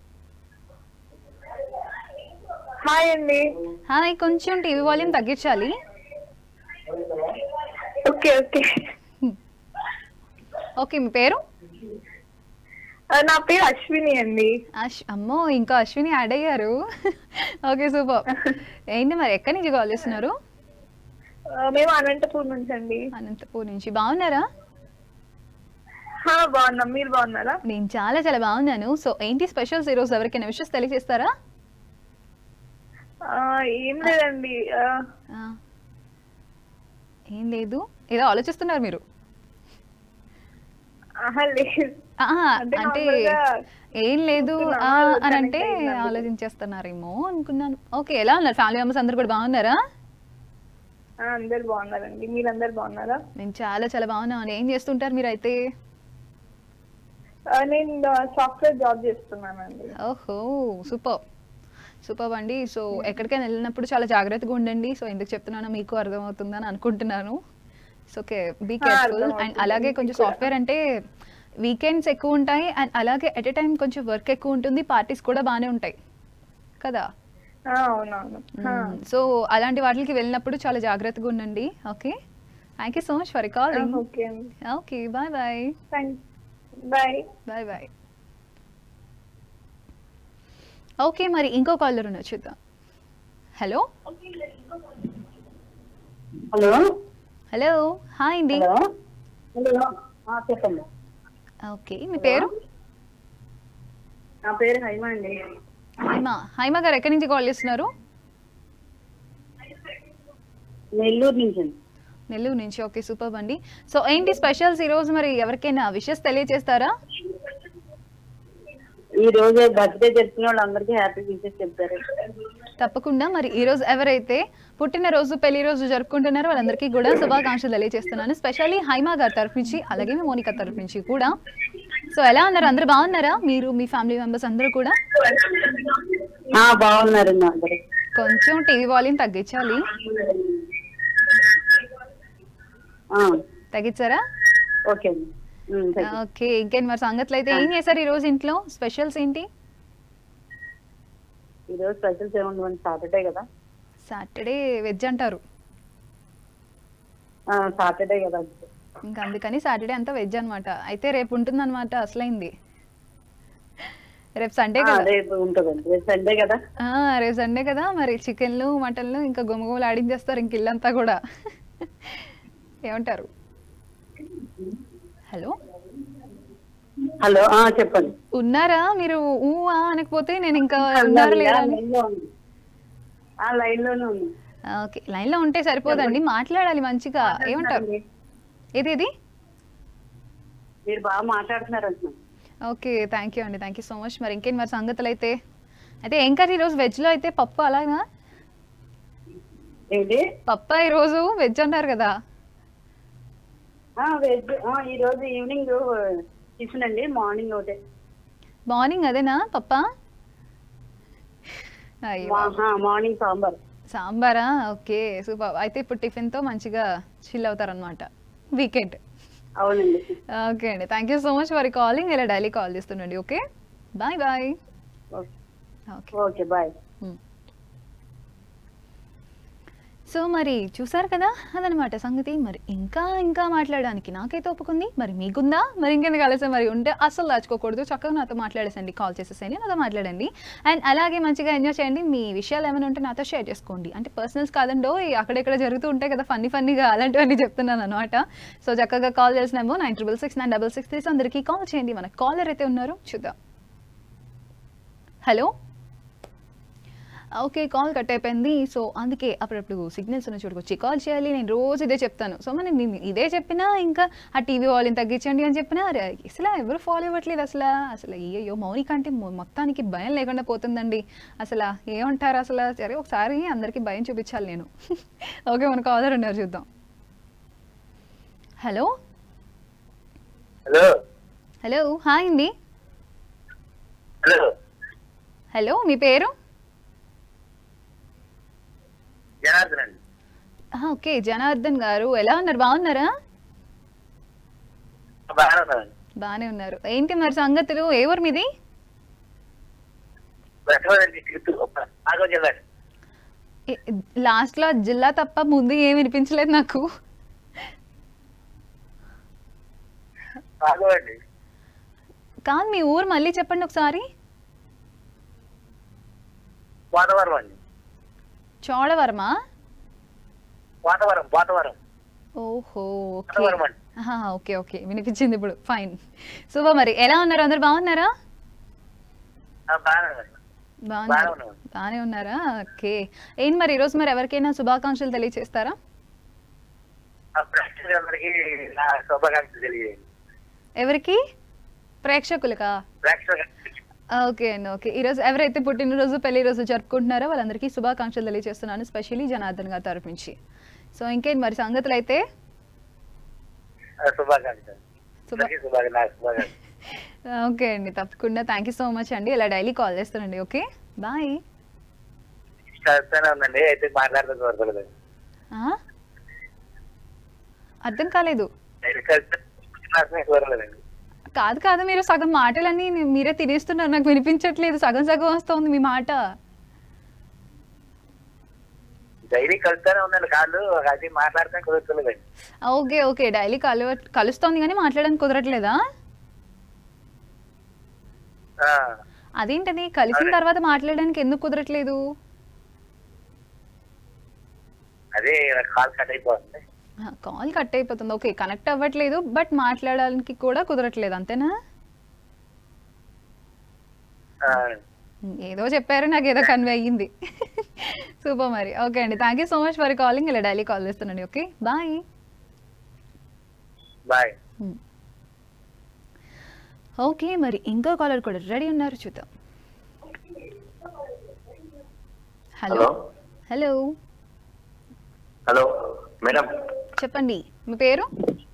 హాయ్ అండి హాయ్ కొంచెం టీవీ వాల్యూమ్ తగ్గించాలి ఓకే ఓకే ఓకే మీ పేరు ఆ, నా పేరు అశ్విని అండి అశ్ అమ్మో ఇంకో అశ్విని యాడ్ అయ్యారు ఓకే సూపర్ ఏంటి మరి ఎక్కడి నుంచి కాల్ చేస్తున్నారు ఆ, మేము అనంతపూర్ నుంచి అండి అనంతపూర్ నుంచి బాగున్నారా హా, బాగున్నాం మీరు బాగున్నారా నేను చాలా చాలా బాగున్నాను సో ఏంటి స్పెషల్స్ ఈరోజు ఎవరికైనా విషయస్ తెలియజేస్తారా ఆ, ఏం లేదండి ఆ, ఆ. ఏం లేదు ఏదో ఆలోచిస్తున్నారు మీరు ఆహా, లేదు ఆ, అంటే అంటే నార్మల్గా ఏం లేదు చూస్తున్నాను, ఆ, అది అని connect అంటే అయింది ఆలోచించేస్తున్నారేమో అనుకున్నాను ఓకే ఎలా ఉన్నారు ఫ్యామిలీ మెంబర్స్ అందరు కూడా బాగున్నారా ఆ, అందరు బాగున్నారండి మీరందరు బాగున్నారా నేను చాలా చాలా బాగున్నాను ఏం చేస్తుంటారు మీరు అయితే ఆ, నేను సాఫ్ట్వేర్ జాబ్ చేస్తున్నానండి ఓహో సూపర్ సూపర్ అండి సో ఎక్కడికైనా వెళ్ళినప్పుడు చాలా జాగ్రత్తగా ఉండండి సో ఎందుకు చెప్తున్నానో మీకు అర్థమవుతుందని అనుకుంటున్నాను so okay be uh, careful and అర్థమవుతుంది. అలాగే కొంచెం మీకు కూడా. సాఫ్ట్వేర్ అంటే వీకెండ్స్ ఎక్కువ ఉంటాయి అండ్ అలాగే ఎట్ ఎ టైం కొంచెం వర్క్ ఎక్కువ ఉంటుంది పార్టీస్ కూడా బాగానే ఉంటాయి కదా ఆ, అవునవును ఆ, సో అలాంటి వాటికి వెళ్ళినప్పుడు చాలా జాగ్రత్తగా ఉండండి okay thank you so much for calling okay అండి okay bye bye thanks bye bye bye okay మరి ఇంకో కాలర్ ఉన్నారు చూద్దాం హలో హలో హలో హాయ్ అండి హలో హలో ఆ, చెప్పండి ఓకే మీ పేరు నా పేరు హైమా అండి హైమా హైమా గారు ఎక్కడి నుంచి కాల్ చేస్తున్నారు నెల్లూరు నుంచి అండి నెల్లూరు నుంచి ఓకే సూపర్ అండి సో ఏంటి స్పెషల్స్ ఈరోజు మరి ఎవరికైనా విషెస్ తెలియజేస్తారా ఈ రోజు బర్త్డే జరుపుకున్న వాళ్ళందరికీ హ్యాపీ విషెస్ చెప్తారు తప్పకుండా మరి ఈ రోజు ఎవరైతే పుట్టినరోజు పెళ్లి రోజు జరుపుకుంటున్నారో వాళ్ళందరికీ కూడా శుభాకాంక్షలు తెలియజేస్తున్నాను స్పెషల్లీ హైమా గారి తరఫు నుంచి అలాగే మీ మోనికా తరఫు నుంచి కూడా సో ఎలా ఉన్నారు అందరూ బాగున్నారా మీరు మీ ఫ్యామిలీ మెంబర్స్ అందరూ కూడా ఆ, బాగున్నారండి అందరు కొంచెం టీవీ వాల్యూమ్ తగ్గించాలి ఆ, తగ్గించారా ఓకే అండి ఉమ్, థాంక్ యూ. ఓకే ఇంకేం మరి సంగతులు అయితే ఏం చేశారు ఈ రోజు ఇంట్లో స్పెషల్స్ ఏంటి ఈ రోజు స్పెషల్స్ ఏముండవండి సాటర్డే కదా సాటర్డే వెజ్ అంటారు ఆ, సాటర్డే కదా ఇంకా అందుకని సాటర్డే అంతా వెజ్ అన్నమాట అయితే రేపు ఉంటుంది అనమాట అసలైంది రేపు సండే ఆ, కదా రేపు ఉంటుందండి రేపు సండే కదా ఆ, రేపు సండే కదా మరి చికెన్లు మటన్లు ఇంకా గుమగుమలు ఆడించేస్తారు ఇంక ఇల్లంతా కూడా ఏమంటారు హలో హలో ఆ, చెప్పండి ఉన్నారా మీరు ఊ ఆ అనకపోతే నేను ఇంకా ఉన్నారు లేదా అని లైన్ లో ఉంది. ఆ లైన్ లోనే ఉంది ఓకే లైన్ లో ఉంటే సరిపోదండి మాట్లాడాలి మంచిగా ఏమంటారు ఏది ఇది మీరు బాగా మాట్లాడుతున్నారు అంటున్నాను ఓకే థ్యాంక్ యూ అండి థ్యాంక్ యూ సో మచ్ మరి ఇంకేం మరి సంగతులు అయితే అయితే ఏం కర్రీ ఈరోజు వెజ్లో అయితే పప్పు అలాగా ఏంటి పప్ప ఈరోజు వెజ్ అన్నారు కదా ఆ, వెజ్ ఆ, ఈ రోజు ఈవినింగ్ టిఫిన్ అండి మార్నింగ్ ఒకటే మార్నింగ్ అదేనా పప్ప అయ్యో మా- ఆ, మార్నింగ్ సాంబార్ సాంబారా ఓకే సూపర్ అయితే ఇప్పుడు టిఫిన్తో మంచిగా చిల్ అవుతారనమాట వీకెండ్ అవునండి ఓకే అండి thank you so much for calling ఇలా డైలీ కాల్ చేస్తుండండి okay bye bye okay. Okay okay bye so మరి చూసారు కదా అదనమాట సంగతి మరి ఇంకా ఇంకా మాట్లాడడానికి నాకైతే ఒప్పుకుంది మరి మీకుందా మరి ఇంకెందుకు ఆలస్యం మరి ఉంటే అస్సలు దాచుకోకూడదు చక్కగా నాతో మాట్లాడేసండి కాల్ చేసేసండి నాతో మాట్లాడండి అండ్ అలాగే మంచిగా ఎంజాయ్ చేయండి మీ విషయాలు ఏమైనా ఉంటే నాతో షేర్ చేసుకోండి అంటే పర్సనల్స్ కాదండో ఈ అక్కడెక్కడ జరుగుతూ ఉంటాయి కదా ఫన్నీ ఫన్నీగా అలాంటివన్నీ చెప్తున్నాను అనమాట సో చక్కగా కాల్ చేసినామో nine triple six nine double six three అందరికీ కాల్ చేయండి మన కాలర్ అయితే ఉన్నారు చూద్దాం హలో ఓకే కాల్ కట్ అయిపోయింది సో అందుకే అప్పుడప్పుడు సిగ్నల్స్ ఉన్న చోటుకు వచ్చి కాల్ చేయాలి నేను రోజు ఇదే చెప్తాను సో మనం నేను ఇదే చెప్పినా ఇంకా ఆ టీవీ వాల్యూమ్ తగ్గించండి అని చెప్పినా అరే అసలు ఎవరు ఫాలో అవ్వట్లేదు అసలు అసలు అయ్యో మౌనిక అంటే మొ- మొత్తానికి భయం లేకుండా పోతుందండి అసలు ఏమంటారు అసలు సరే ఒకసారి అందరికీ భయం చూపించాలి నేను ఓకే మన కాలర్ ఉన్నారు చూద్దాం హలో హలో హలో హాయ్ అండి హలో హలో మీ పేరు జనార్దన్ అండి ఆహా, ఓకే జనార్దన్ గారు ఎలా ఉన్నారు బాగున్నారా బాగానే ఉన్నానండి బాగానే ఉన్నారు ఏంటి మరి సంగతులు ఏ ఊరు మీది వెంకటరావు డిస్ట్రిక్ట్ నాగో జిల్లా లాస్ట్ లో జిల్లా తప్ప ముందు ఏం వినిపించలేదు నాకు కాదు అండి కాదు మీ ఊరు మళ్ళీ చెప్పండి ఒకసారి వాతావరం అండి చోడవరమా వాతావరం వాతావరం ఓహో ఓకే వాతావరం అండి ఆహా, ఓకే ఓకే వినిపించింది ఇప్పుడు ఫైన్ సో మరి ఎలా ఉన్నారు అందరు బాగున్నారా ఆ, బాగానే ఉందండి. బాగున్నారు బాగానే ఉన్నాం. బాగానే ఉన్నారా ఓకే ఏంటి మరి ఈరోజు మరి ఎవరికైనా శుభాకాంక్షలు తెలియజేస్తారా ఆ ప్రేక్షకులందరికీ నా శుభాకాంక్షలు తెలియజేయండి ఎవరికి ప్రేక్షకులకా ప్రేక్షకులందరికీ ఓకే అండి ఓకే ఈరోజు ఎవరైతే పుట్టినరోజు పెళ్లి రోజు జరుపుకుంటున్నారో వాళ్ళందరికీ శుభాకాంక్షలు తెలియజేస్తున్నాను స్పెషల్లీ జనార్దన్ గారి తరపు నుంచి సో ఇంకేంటి మరి సంగతులు అయితే ఆ, శుభాకాంక్షలు శుభ అందరికీ శుభాకాంక్షలు నా శుభాకాంక్షలు ఓకే అండి తప్పకుండా థ్యాంక్ యూ సో మచ్ అండి ఇలా డైలీ కాల్ చేస్తానండి ఓకే బాయ్ చేస్తూనే ఉందండి అయితే మాట్లాడుతూ కోరకూడదు అర్థం కాలేదు కోరలేదండి కాదు కాదు మీరు సగం మాటలన్నీ మీరే తినేస్తున్నారు నాకు వినిపించట్లేదు సగం సగం వస్తుంది మీ మాట డైలీ కలుస్తూనే ఉందండి కాళ్ళు అది మాట్లాడితే కుదరలేదండి ఓకే ఓకే డైలీ కలు కలుస్తోంది కానీ మాట్లాడడానికి కుదరట్లేదా ఆ, అదేంటది కలిసిన అదే. తర్వాత మాట్లాడడానికి ఎందుకు కుదరట్లేదు అదే కాల్ కట్ అయిపోతుంది కాల్ కట్ అయిపోతుంది ఓకే కనెక్ట్ అవ్వట్లేదు బట్ మాట్లాడడానికి కూడా కుదరట్లేదు అంతేనా ఆ, ఉమ్, ఏదో చెప్పారు నాకు ఏదో కన్వే అయ్యింది సూపర్ మరి ఓకే అండి thank you so much for calling ఇలా డైలీ కాల్ చేస్తున్నాండి ఓకే బాయ్ బాయ్ ఓకే మరి ఇంకో కాలర్ కూడా రెడీ ఉన్నారు చూద్దాం hello hello hello hello madam చెప్పండి మీ పేరు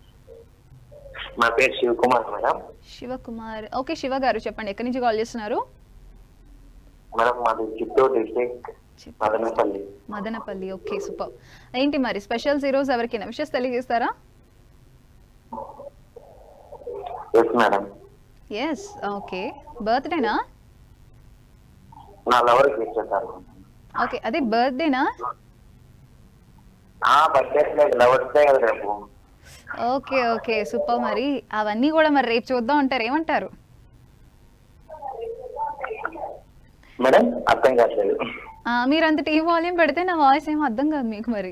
నా పేరు శివకుమార్ మేడం శివకుమార్ ఓకే శివ గారు చెప్పండి ఎక్కడి నుంచి కాల్ చేస్తున్నారు మేడం మాది Chittoor district Madanapalle Madanapalle okay super ఏంటి మరి స్పెషల్స్ ఈరోజు ఎవరికైనా విషెస్ తెలియజేస్తారా ఎస్ మేడం ఎస్ ఓకే బర్త్డేనా నా లవర్కి ఇచ్చేసారు ఓకే అదే బర్త్డేనా ఆ బర్త్డే లవర్స్ డే కదా రేపు ఓకే ఓకే సూపర్ మరి అవన్నీ కూడా మరి రేపు చూద్దాం అంటారు ఏమంటారు మేడం అర్థం కావట్లేదు ఆ, మీరు అంత టీం వాల్యూమ్ పెడితే నా వాయిస్ ఏం అర్థం కాదు మీకు మరి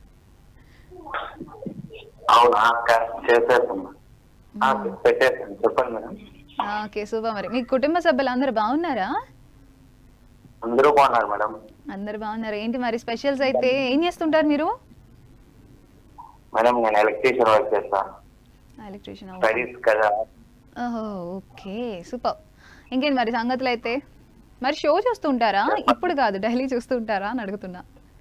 అవునా అక్క చేసేస్తాను ఆ, పెట్టేస్తాను చెప్పండి మేడం ఆ, ఓకే సూపర్ మరి మీ కుటుంబ సభ్యులు అందరు బాగున్నారా అందరూ బాగున్నారు మేడం అందరు బాగున్నారు ఏంటి మరి స్పెషల్స్ అయితే ఏం చేస్తుంటారు మీరు మేడం నేను ఎలక్ట్రీషియన్ వర్క్ చేస్తాను ఎలక్ట్రీషియన్ స్టడీస్ కదా ఓహో ఓకే సూపర్ ఇంకేంటి మరి సంగతులు అయితే మరి షో చూస్తుంటారా ఇప్పుడు కాదు డైలీ చూస్తుంటారా అని అడుగుతున్నా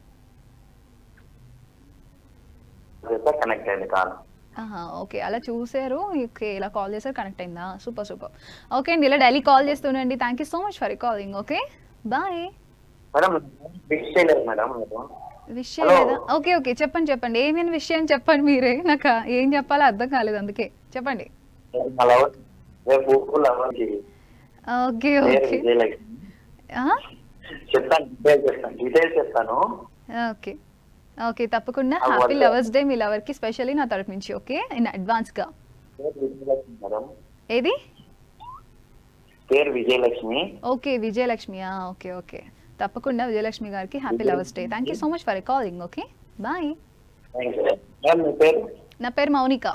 కనెక్ట్ అయింది కాల్ ఆహా, ఓకే అలా చూసారు ఓకే ఇలా కాల్ చేశారు కనెక్ట్ అయిందా సూపర్ సూపర్ ఓకే అండి ఇలా డైలీ కాల్ చేస్తుండండి thank you so much for calling okay bye madam fix చేయలేదు మేడం మీరు విషయం Hello. లేదా ఓకే ఓకే చెప్పండి చెప్పండి ఏమైనా విషయం చెప్పండి మీరే నాకు ఏం చెప్పాలో అర్థం కాలేదు అందుకే చెప్పండి మా లవర్ రేపు లవర్కి ఓకే పేరు ఓకే విజయలక్ష్మి ఆ? చెప్తాను డీటెయిల్స్ చెప్తాను డీటెయిల్స్ చెప్తాను ఓకే ఓకే తప్పకుండా ఆ, హ్యాపీ వద్దు. లవర్స్ డే మీ లవర్కి స్పెషల్లీ నా తరపు నుంచి ఓకే ఇన్ అడ్వాన్స్గా పేరు విజయలక్ష్మి మేడం ఏది పేరు Vijayalakshmi okay Vijayalakshmi okay okay తప్పకుండా విజయలక్ష్మి గారికి happy lovers day thank you so much for calling okay bye thank you madam మీ పేరు నా పేరు మౌనిక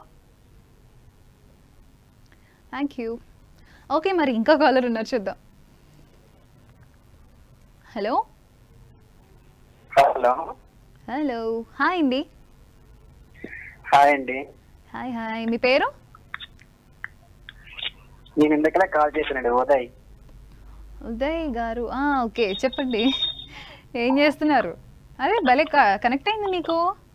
థ్యాంక్ యూ ఓకే మరి ఇంకా కాలర్ ఉన్నారు చూద్దాం హలో హలో హలో హాయ్ అండి హాయ్ అండి హాయ్ హాయ్ మీ పేరు నేను ఇందాకలా కాల్ చేశానండి ఉదయ్ ఉదయ్ గారు ఆ, ఓకే చెప్పండి ఏం చేస్తున్నారు అదే భలే కనెక్ట్ అయింది మీకు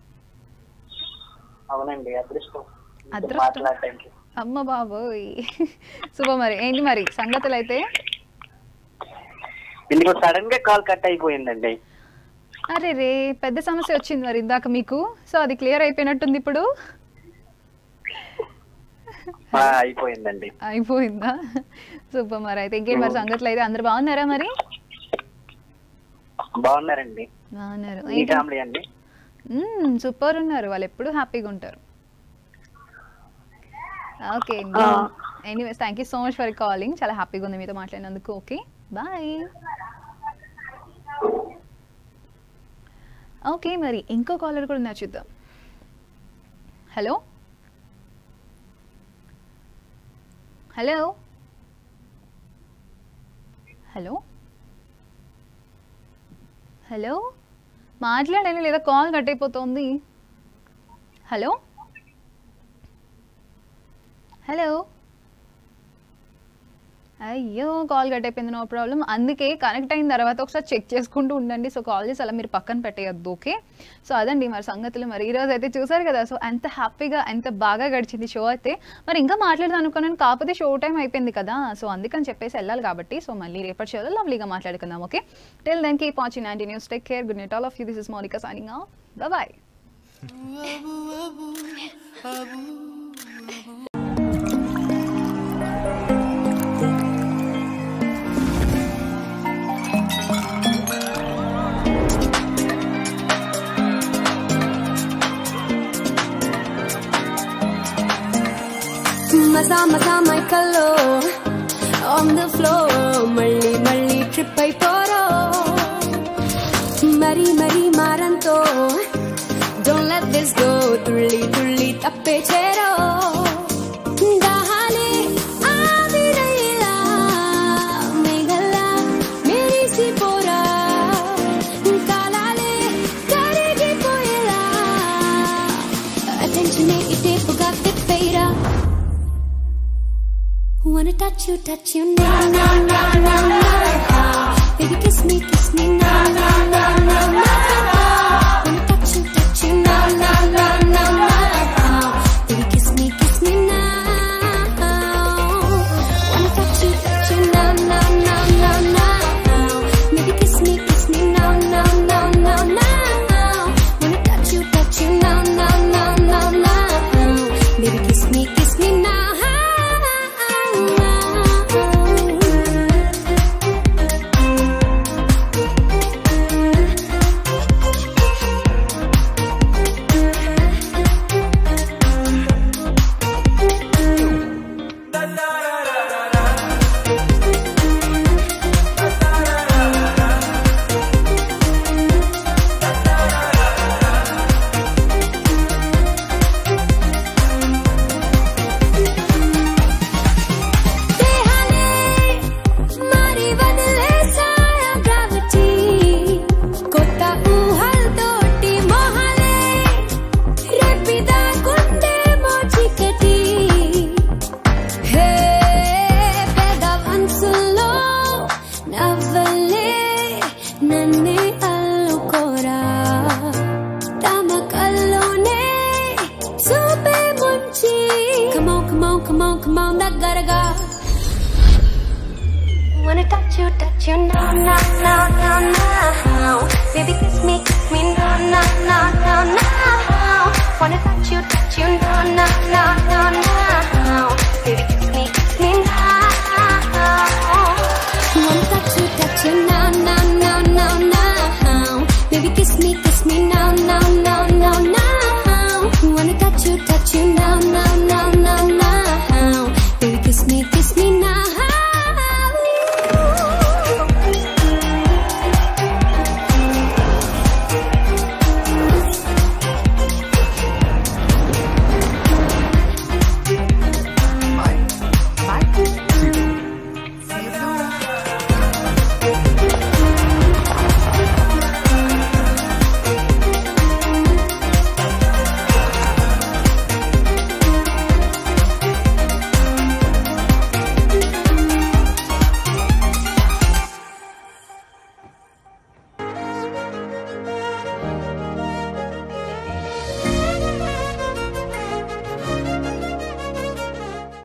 అవునండి అదృష్టం అదృష్టం. మాట్లాడటానికి అమ్మ బాబోయ్ శుభ మరి ఏంటి మరి సంగతులు అయితే ఇందుకు సడన్ గా కాల్ కట్ అయిపోయిందండి అరే రే పెద్ద సమస్య వచ్చింది మరి ఇందాక మీకు సో అది క్లియర్ అయిపోయినట్టుంది ఇప్పుడు ఆ, అయిపోయిందండి అయిపోయిందా సూపర్ మరి అయితే ఇంకేం మరి సంగతులు అయితే అందరు బాగున్నారా మరి బాగున్నారండి బాగున్నారు మీ ఫ్యామిలీ అండి సూపర్ ఉన్నారు వాళ్ళు ఎప్పుడు హ్యాపీగా ఉంటారు okay anyways thank you so much for calling చాలా హ్యాపీగా ఉంది మీతో మాట్లాడినందుకు ఓకే బాయ్ ఓకే మరి ఇంకో కాలర్ కూడా ఉన్నారు చూద్దాం హలో హలో హలో హలో మాట్లాడాలి లేదా కాల్ కట్ అయిపోతుంది హలో హలో అయ్యో కాల్ కట్ అయిపోయింది నో ప్రాబ్లం అందుకే కనెక్ట్ అయిన తర్వాత ఒకసారి చెక్ చేసుకుంటూ ఉండండి సో కాల్ చేసి అలా మీరు పక్కన పెట్టేయద్దు ఓకే సో అదండి మరి సంగతులు మరి ఈరోజు అయితే చూసారు కదా సో ఎంత హ్యాపీగా ఎంత బాగా గడిచింది షో అయితే మరి ఇంకా మాట్లాడదాం అనుకున్నాను కాకపోతే షో టైం అయిపోయింది కదా సో అందుకని చెప్పేసి వెళ్ళాలి కాబట్టి సో మళ్ళీ రేపటి షోలో లవ్లీగా మాట్లాడుకుందాం okay till then keep watching ninety news take care good night all of you this is Monica signing off bye మజా మజా మైకల్లో ఆన్ ద ఫ్లోర్ మళ్ళీ మళ్ళీ ట్రిప్ అయిపోరో మరి మరి మారంతో డోంట్ లెట్ దిస్ గో తుళ్ళి తుళ్ళి తప్పే చేరో దాహాలే ఆవిరయ్యేలా మేఘల్లా మెరిసిపోరా కాలాలే కరిగిపోయేలా అటెన్షనే ఇటేపుగా తిప్పేరా Wanna touch you, touch you now, now, now, now, now. Baby, kiss me, kiss me now, now, now, now, now. Wanna touch you, touch you now, now, now, now, now. Baby, kiss me, kiss me now. Wanna touch you, touch you now, now, now, now, now. Baby, kiss me, kiss me now, now, now, now, now. Wanna touch you, touch you now, now, now, now, now. Baby, kiss me, kiss me now. దేహాలే మరి వదిలేసాయా gravity కొత్త ఊహలతోటి మొహాలే రేపిదా గుండెమో చీకటి హే పెదవంచుల్లో నవ్వలే నన్నే అల్లుకోరా తమ కల్లోనే చూపే ముంచి Come on, come on, come on, come on, దగ్గరగా Wanna touch you, touch you now, now, now, now, now. Baby, kiss me, kiss me now.